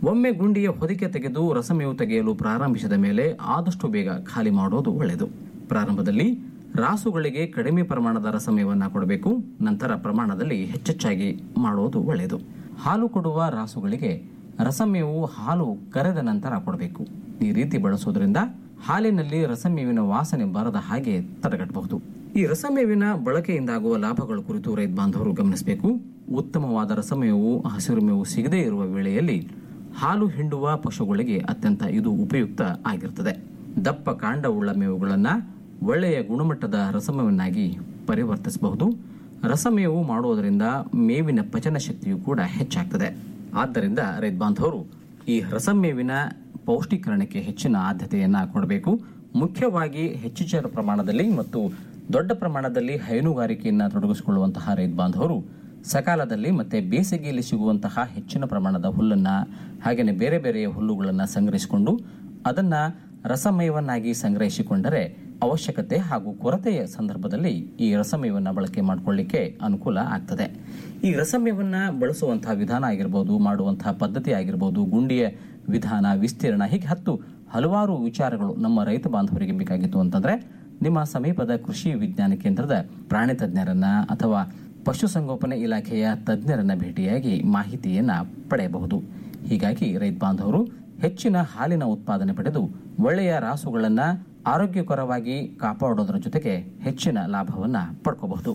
ಒಮ್ಮೆ ಗುಂಡಿಯ ಹೊದಿಕೆ ತೆಗೆದು ರಸಮೇವು ತೆಗೆಯಲು ಪ್ರಾರಂಭಿಸಿದ ಮೇಲೆ ಆದಷ್ಟು ಬೇಗ ಖಾಲಿ ಮಾಡೋದು ಒಳ್ಳೆಯದು ಪ್ರಾರಂಭದಲ್ಲಿ ರಾಸುಗಳಿಗೆ ಕಡಿಮೆ ಪ್ರಮಾಣದ ರಸಮೇವನ್ನ ಕೊಡಬೇಕು ನಂತರ ಪ್ರಮಾಣದಲ್ಲಿ ಹೆಚ್ಚೆಚ್ಚಾಗಿ ಮಾಡೋದು ಒಳ್ಳೆಯದು ಹಾಲು ಕೊಡುವ ರಾಸುಗಳಿಗೆ ರಸಮೇವು ಹಾಲು ಕರೆದ ನಂತರ ಕೊಡಬೇಕು ಈ ರೀತಿ ಬಳಸೋದ್ರಿಂದ ಹಾಲಿನಲ್ಲಿ ರಸಮೇವಿನ ವಾಸನೆ ಬರದ ಹಾಗೆ ತಡೆಗಟ್ಟಬಹುದು ಈ ರಸಮೇವಿನ ಬಳಕೆಯಿಂದಾಗುವ ಲಾಭಗಳ ಕುರಿತು ರೈತ ಬಾಂಧವರು ಗಮನಿಸಬೇಕು ಉತ್ತಮವಾದ ರಸಮೇವು ಹಸಿರು ಮೇವು ಸಿಗದೇ ಇರುವ ವೇಳೆಯಲ್ಲಿ ಹಾಲು ಹಿಂಡುವ ಪಶುಗಳಿಗೆ ಅತ್ಯಂತ ಇದು ಉಪಯುಕ್ತ ಆಗಿರುತ್ತದೆ ದಪ್ಪ ಕಾಂಡವುಳ್ಳ ಮೇವುಗಳನ್ನ ಒಳ್ಳೆಯ ಗುಣಮಟ್ಟದ ರಸಮೇವನ್ನಾಗಿ ಪರಿವರ್ತಿಸಬಹುದು ರಸಮೇವು ಮಾಡುವುದರಿಂದ ಮೇವಿನ ಪಚನ ಶಕ್ತಿಯು ಕೂಡ ಹೆಚ್ಚಾಗ್ತದೆ ಆದ್ದರಿಂದ ರೈತ ಬಾಂಧವರು ಈ ರಸಮೇವಿನ ಪೌಷ್ಟೀಕರಣಕ್ಕೆ ಹೆಚ್ಚಿನ ಆದ್ಯತೆಯನ್ನ ಕೊಡಬೇಕು ಮುಖ್ಯವಾಗಿ ಹೆಚ್ಚಿನ ಪ್ರಮಾಣದಲ್ಲಿ ಮತ್ತು ದೊಡ್ಡ ಪ್ರಮಾಣದಲ್ಲಿ ಹೈನುಗಾರಿಕೆಯನ್ನ ತೊಡಗಿಸಿಕೊಳ್ಳುವಂತಹ ರೈತ ಬಾಂಧವರು ಸಕಾಲದಲ್ಲಿ ಮತ್ತೆ ಬೇಸಿಗೆಯಲ್ಲಿ ಸಿಗುವಂತಹ ಹೆಚ್ಚಿನ ಪ್ರಮಾಣದ ಹುಲ್ಲನ್ನ ಹಾಗೆಯೇ ಬೇರೆ ಬೇರೆಯ ಹುಲ್ಲುಗಳನ್ನ ಸಂಗ್ರಹಿಸಿಕೊಂಡು ಅದನ್ನ ರಸಮಯವನ್ನಾಗಿ ಸಂಗ್ರಹಿಸಿಕೊಂಡರೆ ಅವಶ್ಯಕತೆ ಹಾಗೂ ಕೊರತೆಯ ಸಂದರ್ಭದಲ್ಲಿ ಈ ರಸಮೇವನ್ನ ಬಳಕೆ ಮಾಡಿಕೊಳ್ಳಿಕ್ಕೆ ಅನುಕೂಲ ಆಗ್ತದೆ ಈ ರಸಮೇವನ್ನ ಬಳಸುವಂತಹ ವಿಧಾನ ಆಗಿರ್ಬೋದು ಮಾಡುವಂತಹ ಪದ್ಧತಿ ಆಗಿರ್ಬೋದು ಗುಂಡಿಯ ವಿಧಾನ ವಿಸ್ತೀರ್ಣ ಹೀಗೆ ಹತ್ತು ಹಲವಾರು ವಿಚಾರಗಳು ನಮ್ಮ ರೈತ ಬಾಂಧವರಿಗೆ ಬೇಕಾಗಿತ್ತು ಅಂತಂದ್ರೆ ನಿಮ್ಮ ಸಮೀಪದ ಕೃಷಿ ವಿಜ್ಞಾನ ಕೇಂದ್ರದ ಪ್ರಾಣಿ ತಜ್ಞರನ್ನ ಅಥವಾ ಪಶುಸಂಗೋಪನೆ ಇಲಾಖೆಯ ತಜ್ಞರನ್ನ ಭೇಟಿಯಾಗಿ ಮಾಹಿತಿಯನ್ನ ಪಡೆಯಬಹುದು ಹೀಗಾಗಿ ರೈತ ಬಾಂಧವರು ಹೆಚ್ಚಿನ ಹಾಲಿನ ಉತ್ಪಾದನೆ ಪಡೆದು ಒಳ್ಳೆಯ ರಾಸುಗಳನ್ನ ಆರೋಗ್ಯಕರವಾಗಿ ಕಾಪಾಡೋದರ ಜೊತೆಗೆ ಹೆಚ್ಚಿನ ಲಾಭವನ್ನ ಪಡ್ಕೋಬಹುದು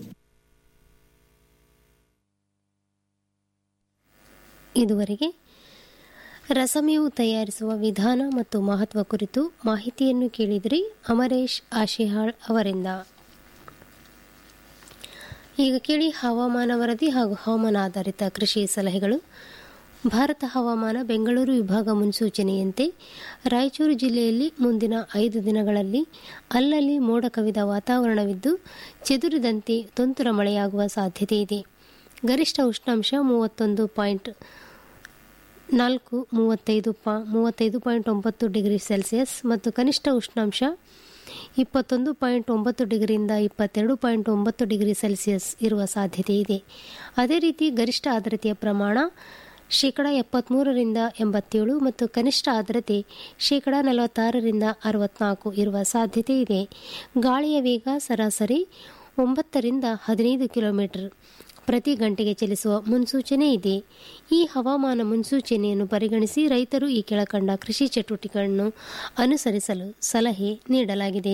ಇದುವರೆಗೆ ರಸಮೇವು ತಯಾರಿಸುವ ವಿಧಾನ ಮತ್ತು ಮಹತ್ವ ಕುರಿತು ಮಾಹಿತಿಯನ್ನು ಕೇಳಿದ್ರಿ ಅಮರೇಶ್ ಆಶಿಹಾಳ್ ಅವರಿಂದ ಈಗ ಕೇಳಿ ಹವಾಮಾನ ವರದಿ ಹಾಗೂ ಹವಾಮಾನ ಆಧಾರಿತ ಕೃಷಿ ಸಲಹೆಗಳು ಭಾರತ ಹವಾಮಾನ ಬೆಂಗಳೂರು ವಿಭಾಗ ಮುನ್ಸೂಚನೆಯಂತೆ ರಾಯಚೂರು ಜಿಲ್ಲೆಯಲ್ಲಿ ಮುಂದಿನ ಐದು ದಿನಗಳಲ್ಲಿ ಅಲ್ಲಲ್ಲಿ ಮೋಡ ಕವಿದ ವಾತಾವರಣವಿದ್ದು ಚೆದುರಿದಂತೆ ತುಂತುರ ಮಳೆಯಾಗುವ ಸಾಧ್ಯತೆ ಇದೆ ಗರಿಷ್ಠ ಉಷ್ಣಾಂಶ ಮೂವತ್ತೊಂದು ಪಾಯಿಂಟ್ ನಾಲ್ಕು ಮೂವತ್ತೈದು ಪಾ ಮೂವತ್ತೈದು ಪಾಯಿಂಟ್ ಒಂಬತ್ತು ಡಿಗ್ರಿ ಸೆಲ್ಸಿಯಸ್ ಮತ್ತು ಕನಿಷ್ಠ ಉಷ್ಣಾಂಶ ಇಪ್ಪತ್ತೊಂದು ಪಾಯಿಂಟ್ ಒಂಬತ್ತು ಡಿಗ್ರಿಯಿಂದ ಇಪ್ಪತ್ತೆರಡು ಪಾಯಿಂಟ್ ಒಂಬತ್ತು ಡಿಗ್ರಿ ಸೆಲ್ಸಿಯಸ್ ಇರುವ ಸಾಧ್ಯತೆ ಇದೆ ಅದೇ ರೀತಿ ಗರಿಷ್ಠ ಆರ್ದ್ರತೆಯ ಪ್ರಮಾಣ ಶೇಕಡ ಎಪ್ಪತ್ತ್ಮೂರರಿಂದ ಎಂಬತ್ತೇಳು ಮತ್ತು ಕನಿಷ್ಠ ಆರ್ದ್ರತೆ ಶೇಕಡ ನಲವತ್ತಾರರಿಂದ ಅರವತ್ನಾಲ್ಕು ಇರುವ ಸಾಧ್ಯತೆ ಇದೆ ಗಾಳಿಯ ವೇಗ ಸರಾಸರಿ ಒಂಬತ್ತರಿಂದ ಹದಿನೈದು ಕಿಲೋಮೀಟರ್ ಪ್ರತಿ ಗಂಟೆಗೆ ಚಲಿಸುವ ಮುನ್ಸೂಚನೆ ಇದೆ ಈ ಹವಾಮಾನ ಮುನ್ಸೂಚನೆಯನ್ನು ಪರಿಗಣಿಸಿ ರೈತರು ಈ ಕೆಳಕಂಡ ಕೃಷಿ ಚಟುವಟಿಕೆಗಳನ್ನು ಅನುಸರಿಸಲು ಸಲಹೆ ನೀಡಲಾಗಿದೆ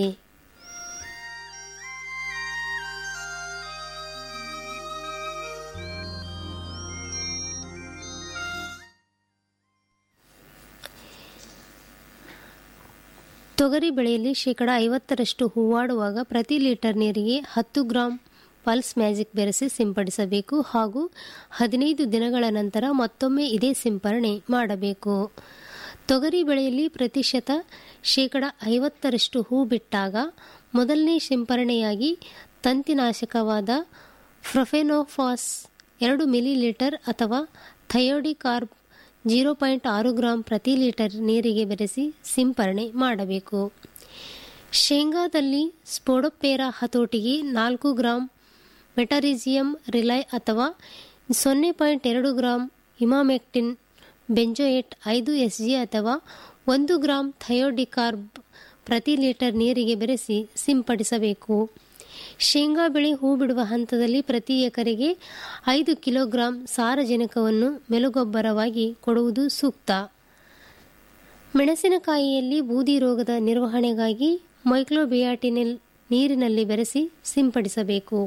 ತೊಗರಿ ಬೆಳೆಯಲ್ಲಿ ಶೇಕಡ ಐವತ್ತರಷ್ಟು ಹೂವಾಡುವಾಗ ಪ್ರತಿ ಲೀಟರ್ ನೀರಿಗೆ ಹತ್ತು ಗ್ರಾಂ ಪಲ್ಸ್ ಮ್ಯಾಜಿಕ್ ಬೆರೆಸಿ ಸಿಂಪಡಿಸಬೇಕು ಹಾಗೂ ಹದಿನೈದು ದಿನಗಳ ನಂತರ ಮತ್ತೊಮ್ಮೆ ಇದೇ ಸಿಂಪರಣೆ ಮಾಡಬೇಕು ತೊಗರಿ ಬೆಳೆಯಲ್ಲಿ ಪ್ರತಿಶತ ಶೇಕಡ ಐವತ್ತರಷ್ಟು ಹೂ ಬಿಟ್ಟಾಗ ಮೊದಲನೇ ಸಿಂಪರಣೆಯಾಗಿ ತಂತಿನಾಶಕವಾದ ಫ್ರೊಫೆನೋಫಾಸ್ ಎರಡು ಮಿಲಿ ಲೀಟರ್ ಅಥವಾ ಥಯೋಡಿಕಾರ್ಬ್ ಜೀರೋ ಪಾಯಿಂಟ್ ಆರು ಗ್ರಾಂ ಪ್ರತಿ ಲೀಟರ್ ನೀರಿಗೆ ಬೆರೆಸಿ ಸಿಂಪರಣೆ ಮಾಡಬೇಕು ಶೇಂಗಾದಲ್ಲಿ ಸ್ಪೋಡೋಪೇರಾ ಹತೋಟಿಗೆ ನಾಲ್ಕು ಗ್ರಾಂ ಮೆಟರಿಜಿಯಂ ರಿಲೈ ಅಥವಾ ಸೊನ್ನೆ ಪಾಯಿಂಟ್ ಎರಡು ಗ್ರಾಂ ಇಮಾಮೆಕ್ಟಿನ್ ಬೆಂಜೋಯೇಟ್ ಐದು ಎಸ್ ಜಿ ಅಥವಾ ಒಂದು ಗ್ರಾಂ ಥಯೋಡಿಕಾರ್ಬ್ ಪ್ರತಿ ಲೀಟರ್ ನೀರಿಗೆ ಬೆರೆಸಿ ಸಿಂಪಡಿಸಬೇಕು ಶೇಂಗಾ ಬೆಳೆ ಹೂ ಬಿಡುವ ಹಂತದಲ್ಲಿ ಪ್ರತಿ ಎಕರೆಗೆ ಐದು ಕಿಲೋಗ್ರಾಂ ಸಾರಜನಕವನ್ನು ಮೆಲುಗೊಬ್ಬರವಾಗಿ ಕೊಡುವುದು ಸೂಕ್ತ ಮೆಣಸಿನಕಾಯಿಯಲ್ಲಿ ಬೂದಿ ರೋಗದ ನಿರ್ವಹಣೆಗಾಗಿ ಮೈಕ್ಲೋಬಿಯಾಟಿನಿಲ್ ನೀರಿನಲ್ಲಿ ಬೆರೆಸಿ ಸಿಂಪಡಿಸಬೇಕು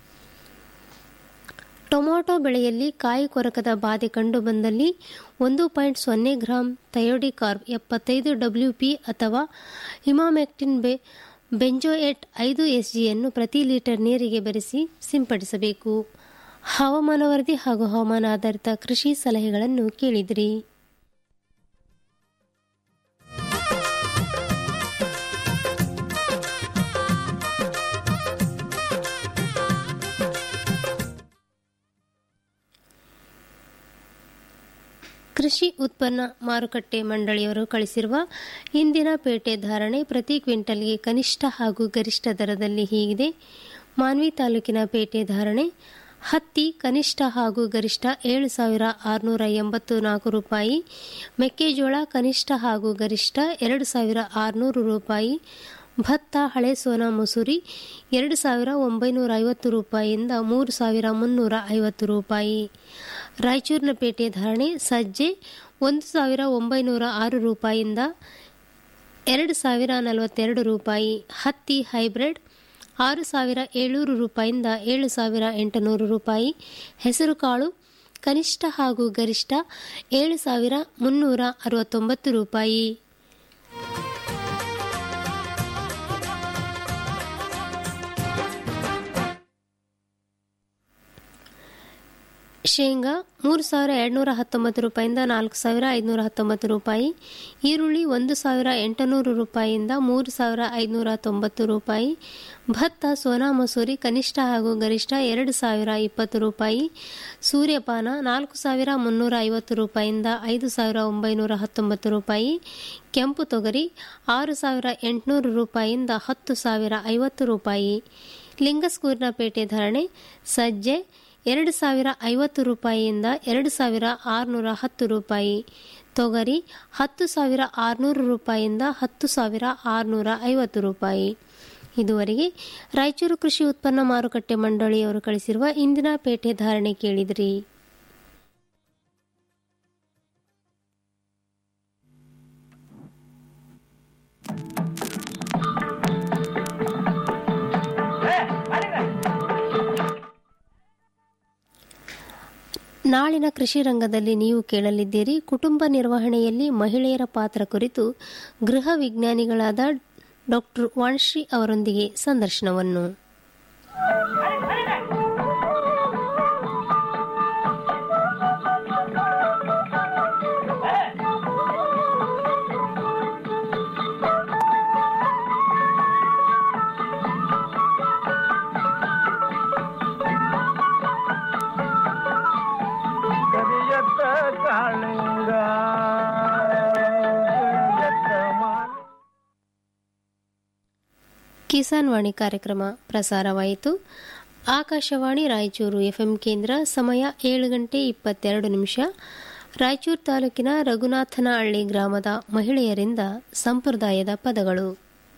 ಟೊಮೊಟೊ ಬೆಳೆಯಲ್ಲಿ ಕಾಯಿ ಕೊರಕದ ಬಾಧೆ ಕಂಡುಬಂದಲ್ಲಿ ಒಂದು ಪಾಯಿಂಟ್ ಸೊನ್ನೆ ಗ್ರಾಂ ಥಯೋಡಿಕಾರ್ಬ್ ಎಪ್ಪತ್ತೈದು ಡಬ್ಲ್ಯೂ ಪಿ ಅಥವಾ ಇಮಾಮೆಕ್ಟಿನ್ ಬೆ ಬೆಂಜೋಯೇಟ್ ಐದು ಎಸ್ ಜಿಯನ್ನು ಪ್ರತಿ ಲೀಟರ್ ನೀರಿಗೆ ಬೆರೆಸಿ ಸಿಂಪಡಿಸಬೇಕು ಹವಾಮಾನ ವರದಿ ಹಾಗೂ ಹವಾಮಾನ ಆಧಾರಿತ ಕೃಷಿ ಸಲಹೆಗಳನ್ನು ಕೇಳಿದಿರಿ ಕೃಷಿ ಉತ್ಪನ್ನ ಮಾರುಕಟ್ಟೆ ಮಂಡಳಿಯವರು ಕಳಿಸಿರುವ ಇಂದಿನ ಪೇಟೆ ಧಾರಣೆ ಪ್ರತಿ ಕ್ವಿಂಟಲ್ಗೆ ಕನಿಷ್ಠ ಹಾಗೂ ಗರಿಷ್ಠ ದರದಲ್ಲಿ ಹೀಗಿದೆ ಮಾನ್ವಿ ತಾಲೂಕಿನ ಪೇಟೆ ಧಾರಣೆ ಹತ್ತಿ ಕನಿಷ್ಠ ಹಾಗೂ ಗರಿಷ್ಠ ಏಳು ಸಾವಿರ ಆರುನೂರ ಎಂಬತ್ತು ನಾಲ್ಕು ರೂಪಾಯಿ ಮೆಕ್ಕೆಜೋಳ ಕನಿಷ್ಠ ಹಾಗೂ ಗರಿಷ್ಠ ಎರಡು ಸಾವಿರ ಆರುನೂರು ರೂಪಾಯಿ ಭತ್ತ ಹಳೆ ಸೋನಾ ಮಸೂರಿ ಎರಡು ಸಾವಿರ ಒಂಬೈನೂರ ಐವತ್ತು ರೂಪಾಯಿಯಿಂದ ಮೂರು ಸಾವಿರ ಮುನ್ನೂರ ಐವತ್ತು ರೂಪಾಯಿ ರಾಯಚೂರಿನ ಪೇಟೆ ಧಾರಣೆ ಸಜ್ಜೆ ಒಂದು ಸಾವಿರ ಒಂಬೈನೂರ ಆರು ರೂಪಾಯಿಯಿಂದ ಎರಡು ಸಾವಿರ ನಲವತ್ತೆರಡು ರೂಪಾಯಿ ಹತ್ತಿ ಹೈಬ್ರಿಡ್ ಆರು ಸಾವಿರ ಏಳ್ನೂರು ರೂಪಾಯಿಯಿಂದ ಏಳು ಸಾವಿರ ಎಂಟುನೂರು ರೂಪಾಯಿ ಹೆಸರುಕಾಳು ಕನಿಷ್ಠ ಹಾಗೂ ಗರಿಷ್ಠ ಏಳು ಸಾವಿರ ಮುನ್ನೂರ ಅರವತ್ತೊಂಬತ್ತು ರೂಪಾಯಿ ಶೇಂಗಾ ಮೂರು ಸಾವಿರ ಎರಡುನೂರ ಹತ್ತೊಂಬತ್ತು ರೂಪಾಯಿಂದ ನಾಲ್ಕು ಸಾವಿರ ಐದುನೂರ ಹತ್ತೊಂಬತ್ತು ರೂಪಾಯಿ ಈರುಳ್ಳಿ ಒಂದು ಸಾವಿರ ಎಂಟುನೂರು ರೂಪಾಯಿಯಿಂದ ಮೂರು ಸಾವಿರ ಐದುನೂರ ತೊಂಬತ್ತು ರೂಪಾಯಿ ಭತ್ತ ಸೋನಾ ಮಸೂರಿ ಕನಿಷ್ಠ ಹಾಗೂ ಗರಿಷ್ಠ ಎರಡು ಸಾವಿರ ಇಪ್ಪತ್ತು ರೂಪಾಯಿ ಸೂರ್ಯಪಾನ ನಾಲ್ಕು ಸಾವಿರ ಮುನ್ನೂರ ಐವತ್ತು ರೂಪಾಯಿಯಿಂದ ಐದು ಸಾವಿರ ಒಂಬೈನೂರ ಹತ್ತೊಂಬತ್ತು ರೂಪಾಯಿ ಕೆಂಪು ತೊಗರಿ ಆರು ಸಾವಿರ ಎಂಟುನೂರು ರೂಪಾಯಿಯಿಂದ ಹತ್ತು ಸಾವಿರ ಐವತ್ತು ರೂಪಾಯಿ ಲಿಂಗಸ್ಕೂರಿನ ಪೇಟೆ ಧರಣೆ ಸಜ್ಜೆ ಎರಡು ಸಾವಿರ ಐವತ್ತು ರೂಪಾಯಿಯಿಂದ ಎರಡು ಸಾವಿರ ಆರುನೂರ ಹತ್ತು ರೂಪಾಯಿ ತೊಗರಿ ಹತ್ತು ಸಾವಿರ ಆರುನೂರು ರೂಪಾಯಿಯಿಂದ ಹತ್ತು ಸಾವಿರ ಆರುನೂರ ಐವತ್ತು ರೂಪಾಯಿ ಇದುವರೆಗೆ ರಾಯಚೂರು ಕೃಷಿ ಉತ್ಪನ್ನ ಮಾರುಕಟ್ಟೆ ಮಂಡಳಿಯವರು ಕಳಿಸಿರುವ ಇಂದಿನ ಪೇಟೆ ಧಾರಣೆ ಕೇಳಿದ್ರಿ ನಾಳಿನ ಕೃಷಿ ರಂಗದಲ್ಲಿ ನೀವು ಕೇಳಲಿದ್ದೀರಿ ಕುಟುಂಬ ನಿರ್ವಹಣೆಯಲ್ಲಿ ಮಹಿಳೆಯರ ಪಾತ್ರ ಕುರಿತು ಗೃಹ ವಿಜ್ಞಾನಿಗಳಾದ ಡಾಕ್ಟರ್ ವಾಣಶ್ರೀ ಅವರೊಂದಿಗೆ ಸಂದರ್ಶನವನ್ನು ಕರಿಯತ್ತ ಕಾಳಿಂಗ ಕರಿಯತ್ತ ಮಾಲಿಂಗ ಕಿಸಾನ್ ವಾಣಿ ಕಾರ್ಯಕ್ರಮ ಪ್ರಸಾರವಾಯಿತು ಆಕಾಶವಾಣಿ ರಾಯಚೂರು ಎಫ್ಎಂ ಕೇಂದ್ರ ಸಮಯ ಏಳು ಗಂಟೆ ಇಪ್ಪತ್ತೆರಡು ನಿಮಿಷ ರಾಯಚೂರು ತಾಲೂಕಿನ ರಘುನಾಥನಹಳ್ಳಿ ಗ್ರಾಮದ ಮಹಿಳೆಯರಿಂದ ಸಂಪ್ರದಾಯದ ಪದಗಳು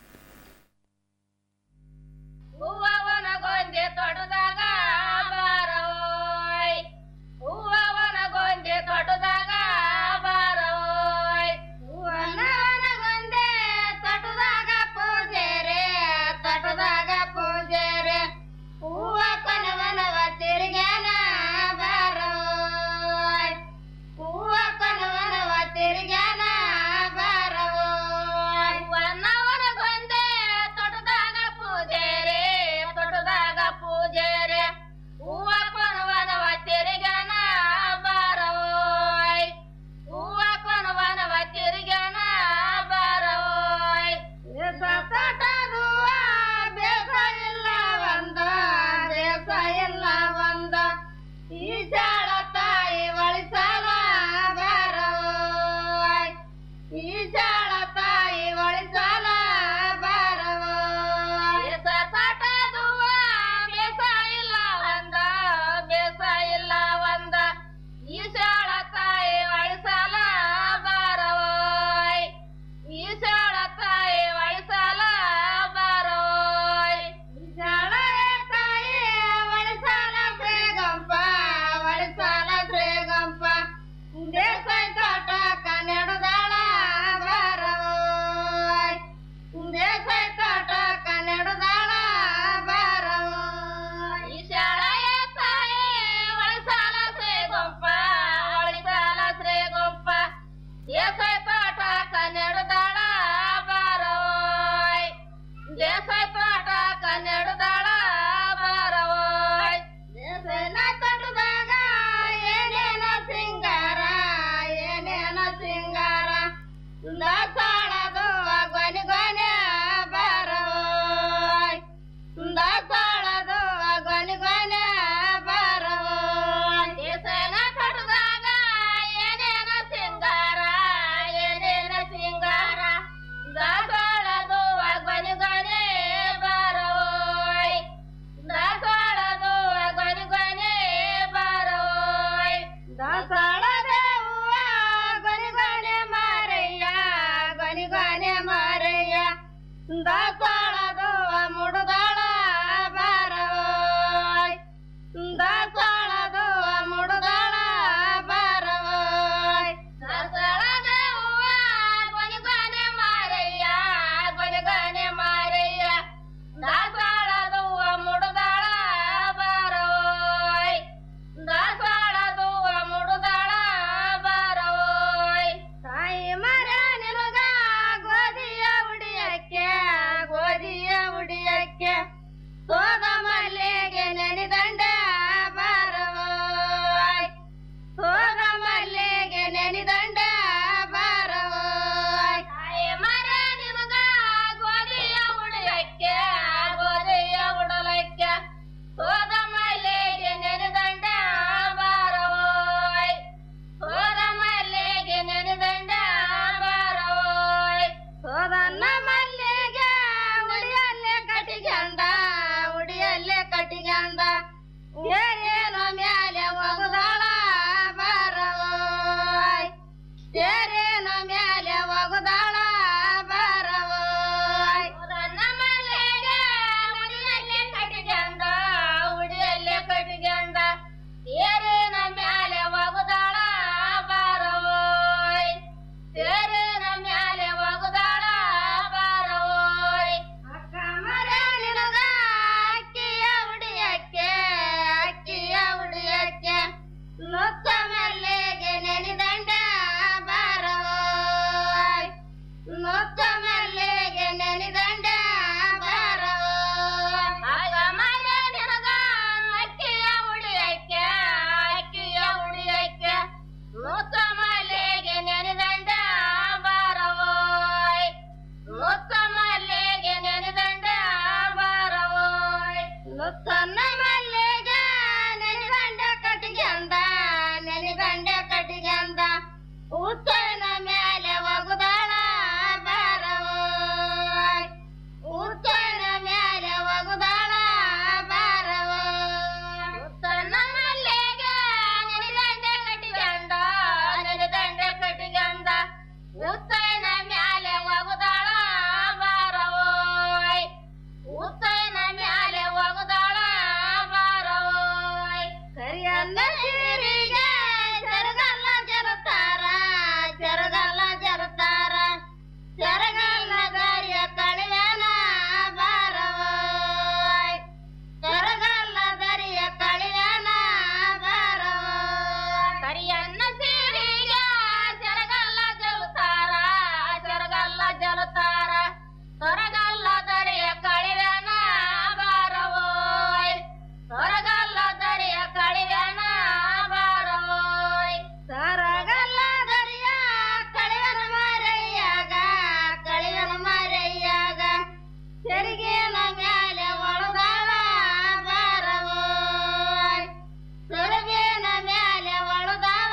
ಹೂವವನಗೊಂದೆ ತೊಡದಾಗ ಬಾರೋಯ್ ಹೂವವನಗೊಂದೆ ತೊಡದಾಗ ಬಾರೋಯ್ ಹೂವನವನಗೊಂದೆ ತೊಟದಾಗ ಪೂಜೆರೆ ತೊಟದಾಗ ಪೂಜೆರೆ ಹೂವ ಕೊನವನವ ತಿರುಗ್ಯಾನ ಬಾರೋಯ್ ಹೂವ ಕೊನವನವ ತಿರುಗ್ಯಾನ ಬಾರೋಯ್ ವನವನಗೊಂದೆ ತೊಟದಾಗ ಪೂಜೆರೆ ತೊಟದಾಗ ಪೂಜೆರೆ ಹೂವ ಕೊನವನವ ತಿರುಗ್ಯಾನ ಬಾರೋಯ್ ಹೂವ ಕೊನವನವ ತಿರುಗ್ಯಾನ ಬಾರೋಯ್ ಸತಟದುವ ಬೇಸ ಇಲ್ಲ ಒಂದ ಬೇಸ ಇಲ್ಲ ಒಂದ ಈ ಜಾಳ ತಾಯಿ ಒಳಿಸಾಲ ಬಾರೋಯ್ ಈ ಜಾಳ ತಾಯಿ ಒಳಿಸಾಲ ಬಾರೋಯ್ ಸತಟದುವ ಬೇಸ ಇಲ್ಲ ಒಂದ ಬೇಸ ಇಲ್ಲ ಒಂದ ಈ ಜಾಳ ತಾಯಿ ಒಳಿಸಾಲ ಬಾರೋಯ್ ಈಶಾಳ ತಾಯಿ ವಯಸಾಲ ಬಾರೋಯ್ ಈಶಾಳ ತಾಯಿ ವಯಸಾಲ ಶ್ರೇಗಂಪ ವಯಸಾಲ ಶ್ರೇಗಂಪ ದೇಸಾಯ ತೋಟ ಕನ್ನಡದಾಳ ಬಾರೋಯ್ ದೇಸಾಯ ತೋಟ ಕನ್ನಡದಾಳ ಬಾರೋಯ್ ಈಶಾಳ ತಾಯಿ ವಯಸಾಲ ಶ್ರೇಗಂಪ ವಯಸಾಲ ಶ್ರೇಗಂಪ ದೇಸಾಯ ತೋಟ ಕನ್ನಡದಾಳ ಬಾರೋಯ್ ದೇಸಾಯ ತೋಟ ಕನ್ನಡದಾಳ ಬಾರೋಯ್ ದೇಸನ ತೋಟದಾಗ ಏನೇನ ಸಿಂಗಾರ ಏನೇನ ಸಿಂಗಾರ ದಾಸಾಳದು ಗೊನೆ ಗೊನೆ ಬಾರೋಯ್ ದಾಸಾಳದು ಗೊನೆ ಗೊನೆ ಬಾರೋಯ್ ದೇಸನ ತೋಟದಾಗ ಏನೇನ ಸಿಂಗಾರ ಏನೇನ ಸಿಂಗಾರ ದಾಸಾಳದು ಗೊನೆ ಗೊನೆ ಸೋದ ಮಲ್ಲಿಗೆ ನೆನೆದಂಡ ಬಾರವೋಯ್ ಸೋದ ಮಲ್ಲಿಗೆ ನೆನೆದಂಡ ಬಾರವೋಯ್ ತಾಯಿ ಮರ ನಿಮಗ ಗೋಧಿಯ ಉಡಿಯಕ್ಕೆ ಗೋಧಿಯ ಉಡಲಕ್ಕೆ ಸೋದ ಮಲ್ಲಿಗೆ ನೆನೆದಂಡ ಬಾರವೋಯ್ ಸೋದ ಮಲ್ಲಿಗೆ ನೆನೆದಂಡ ಬಾರವೋಯ್ ಸೋದನ್ನ ಮಲ್ಲಿಗೆ ಉಡಿಯಲ್ಲೇ ಕಟಿಗಂದ ಉಡಿಯಲ್ಲೇ ಕಟಿಗಂದ ಏನೇನೋ ಮ್ಯಾಲೆ ಒಗದಾಳ ಬಾರವೋಯ್ ಏನೇನೋ ಮ್ಯಾಲೆ ಒಗದಾಳ ಬಾರವೋಯ್ ಸೋದನ್ನ ಮಲ್ಲಿಗೆ ಉಡಿಯಲ್ಲೇ ಕಟಿಗಂದ ಉಡಿಯಲ್ಲೇ ಕಟಿಗಂದ ಏರೇನ ಮ್ಯಾಲೆ ಒಗದಾಳ ಬಾರವೋಯ್ ಏರೇನ ಮ್ಯಾಲೆ ಒಗದಾಳ ಬಾರವೋಯ್ ಅಕ್ಕ ಮರ ನಿನಗ ಅಕ್ಕಿಯ ಉಡಿಯಕ್ಕೆ ಅಕ್ಕಿಯ ಉಡಿಯಕ್ಕೆ ನುತ್ತ ಮಲ್ಲಿಗೆ ನೆನೆದಂಡ ಬಾರವೋಯ್ ನುತ್ತ ಮಲ್ಲಿಗೆ ನೆನೆದಂಡ ಬಾರವೋಯ್ ಆಗ ಮರ ನಿನಗ ಅಕ್ಕಿಯ ಉಡಿಯಕ್ಕೆ ಅಕ್ಕಿಯ ಉಡಿಯಕ್ಕೆ ನುತ್ತ ಮಲ್ಲಿಗೆ ನೆನೆದಂಡ ಬಾರವೋಯ್ ನುತ್ತ ಮಲ್ಲಿಗೆ ನೆನೆದಂಡ ಬಾರವೋಯ್ ನುತ್ತನ್ನ ಮಲ್ಲಿಗೆ ನೆನೆದಂಡ ಕಟ್ಟಿಗೆಂದ ನೆನೆದಂಡ ಕಟ್ಟಿಗೆಂದ ಉತ್ತನ ಮೇಲೆ ಒಗುದಾಳ ಬಾರವೋಯ್ ಉತ್ತನ ಮೇಲೆ ಒಗುದಾಳ ಬಾರವೋಯ್ ಉತ್ತನ ಮಲ್ಲಿಗೆ ನೆನೆದಂಡ ಕಟ್ಟಿಗೆಂದ ನೆನೆದಂಡ ಕಟ್ಟಿಗೆಂದ ಉತ್ತನ ಮ್ಯಾಲೆ ಒಗುದಾಳ ಬಾರವೋಯ್ ಉತ್ತನ ಮ್ಯಾಲೆ ಒಗುದಾಳ ಬಾರವೋಯ್ ಕರಿಯಲ್ಲ ಸಿರಿಗೆ ಜರಗಲ್ಲ ಜರತಾರ ಜರಗಲ್ಲ ಜರತಾರ ಜರಗಲ್ಲ ದಾರಿಯ ಕಳಿಯನ ಬಾರವೋಯ್ ಜರಗಲ್ಲ ದರಿಯ ಕಳಿಯನ ಬಾರವೋಯ್ ಕರಿಯನ್ನ ಸಿರಿಗೆ ಜರಗಲ್ಲ ಜಲುತ್ತಾರ ಜರಗಲ್ಲ ಜಲುತ್ತಾರ ಸೊರಗಲ್ಲ ದರಿಯ ಕಳಿಯನ ಬಾರವೋಯ್ ಸೊರಗಲ್ಲ ದರಿಯ ಕಳಿಯನ ಬಾರವೋಯ್ ಸೊರಗಲ್ಲ ದರಿಯ ಕಳಿಯನ ಮಾರಯ್ಯಾಗ ಕಳಿಯನ ಮಾರಯ್ಯಾಗ ತೆರಿಗೆನ ಮ್ಯಾಲೆ ಒಳದಾಳ ಬಾರವೋಯ್ ಸೊರಗೇನ ಮ್ಯಾಲೆ ಒಳದಾವ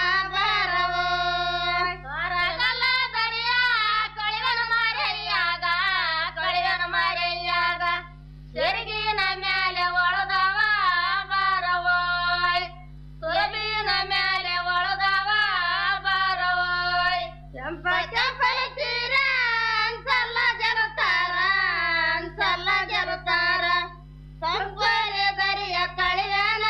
ಬಾರವೋಯ್ ಸೊರಗಲ್ಲ ದರಿಯ ಕಳಿಯನ ಮಾರಯ್ಯಾಗ ಕಳಿಯನ ಮಾರಯ್ಯಾಗ ತೆರಿಗೆನ ಮ್ಯಾಲೆ ಒಳದಾವ ಬಾರವೋಯ್ ಸೊರಬಿನ ಮ್ಯಾಲೆ ಒಳದಾವ ಬಾರವೋಯ್ ಕೆಂಪ ಕೆಂಪನ ತೀರ ಅನ್ಸಲ್ಲ ಜರತಾರ ಅನ್ಸಲ್ಲ ಜರತಾರ ಕಂಪನೆ ದರಿಯ ಕಳಿಯನ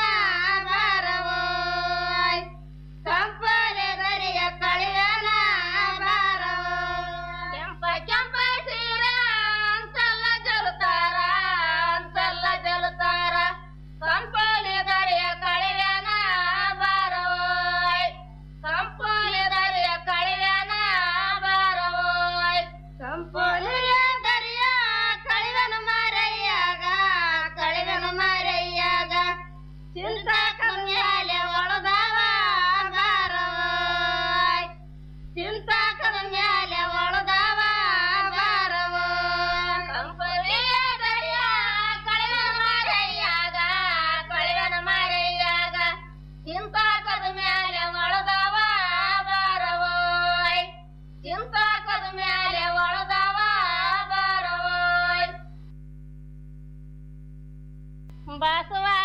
ಬಾರವೋಯ್ ಕಂಪನೆ ದರಿಯ ಕಳಿಯನ ಬಾರವೋಯ್ ಕೆಂಪ ಕೆಂಪ ತೀರ ಅನ್ಸಲ್ಲ ಜರುತ್ತಾರ ಅನ್ಸಲ್ಲ ಜರುತ್ತಾರ ಕಂಪನೆ ದರಿಯ ಕಳಿಯನ ಬಾರವೋಯ್ ಕಂಪನೆ ದರಿಯ ಕಳಿಯನ ಬಾರವೋಯ್ ಕಂಪನೆಯ ದರಿಯ ಕಳಿವನ ಮಾರಯ್ಯಾಗ ಕಳಿವನ ಮಾರಯ್ಯಾಗ ಚಿಂತಾಕ ಮ್ಯಾಲೆ ಒಳದಾವ ಬಾರವೋಯ್ ಚಿಂತಾಕದ ಮ್ಯಾಲೆ ಒಳದಾವ ಬಾರವೋಯ್ ಕಂಪನೆಯ ದರಿಯ ಕಳಿವನ ಮಾರಯ್ಯಾಗ ಕಳಿವನ ಮಾರಯ್ಯಾಗ ಚಿಂತಾಕದ ಮ್ಯಾಲೆ ಒಳದಾವ ಬಾರವೋಯ್ ಚಿಂತಾಕದ ಮ್ಯಾಲೆ ಒಳದಾವ ಬಾರವೋಯ್ ಬಸವ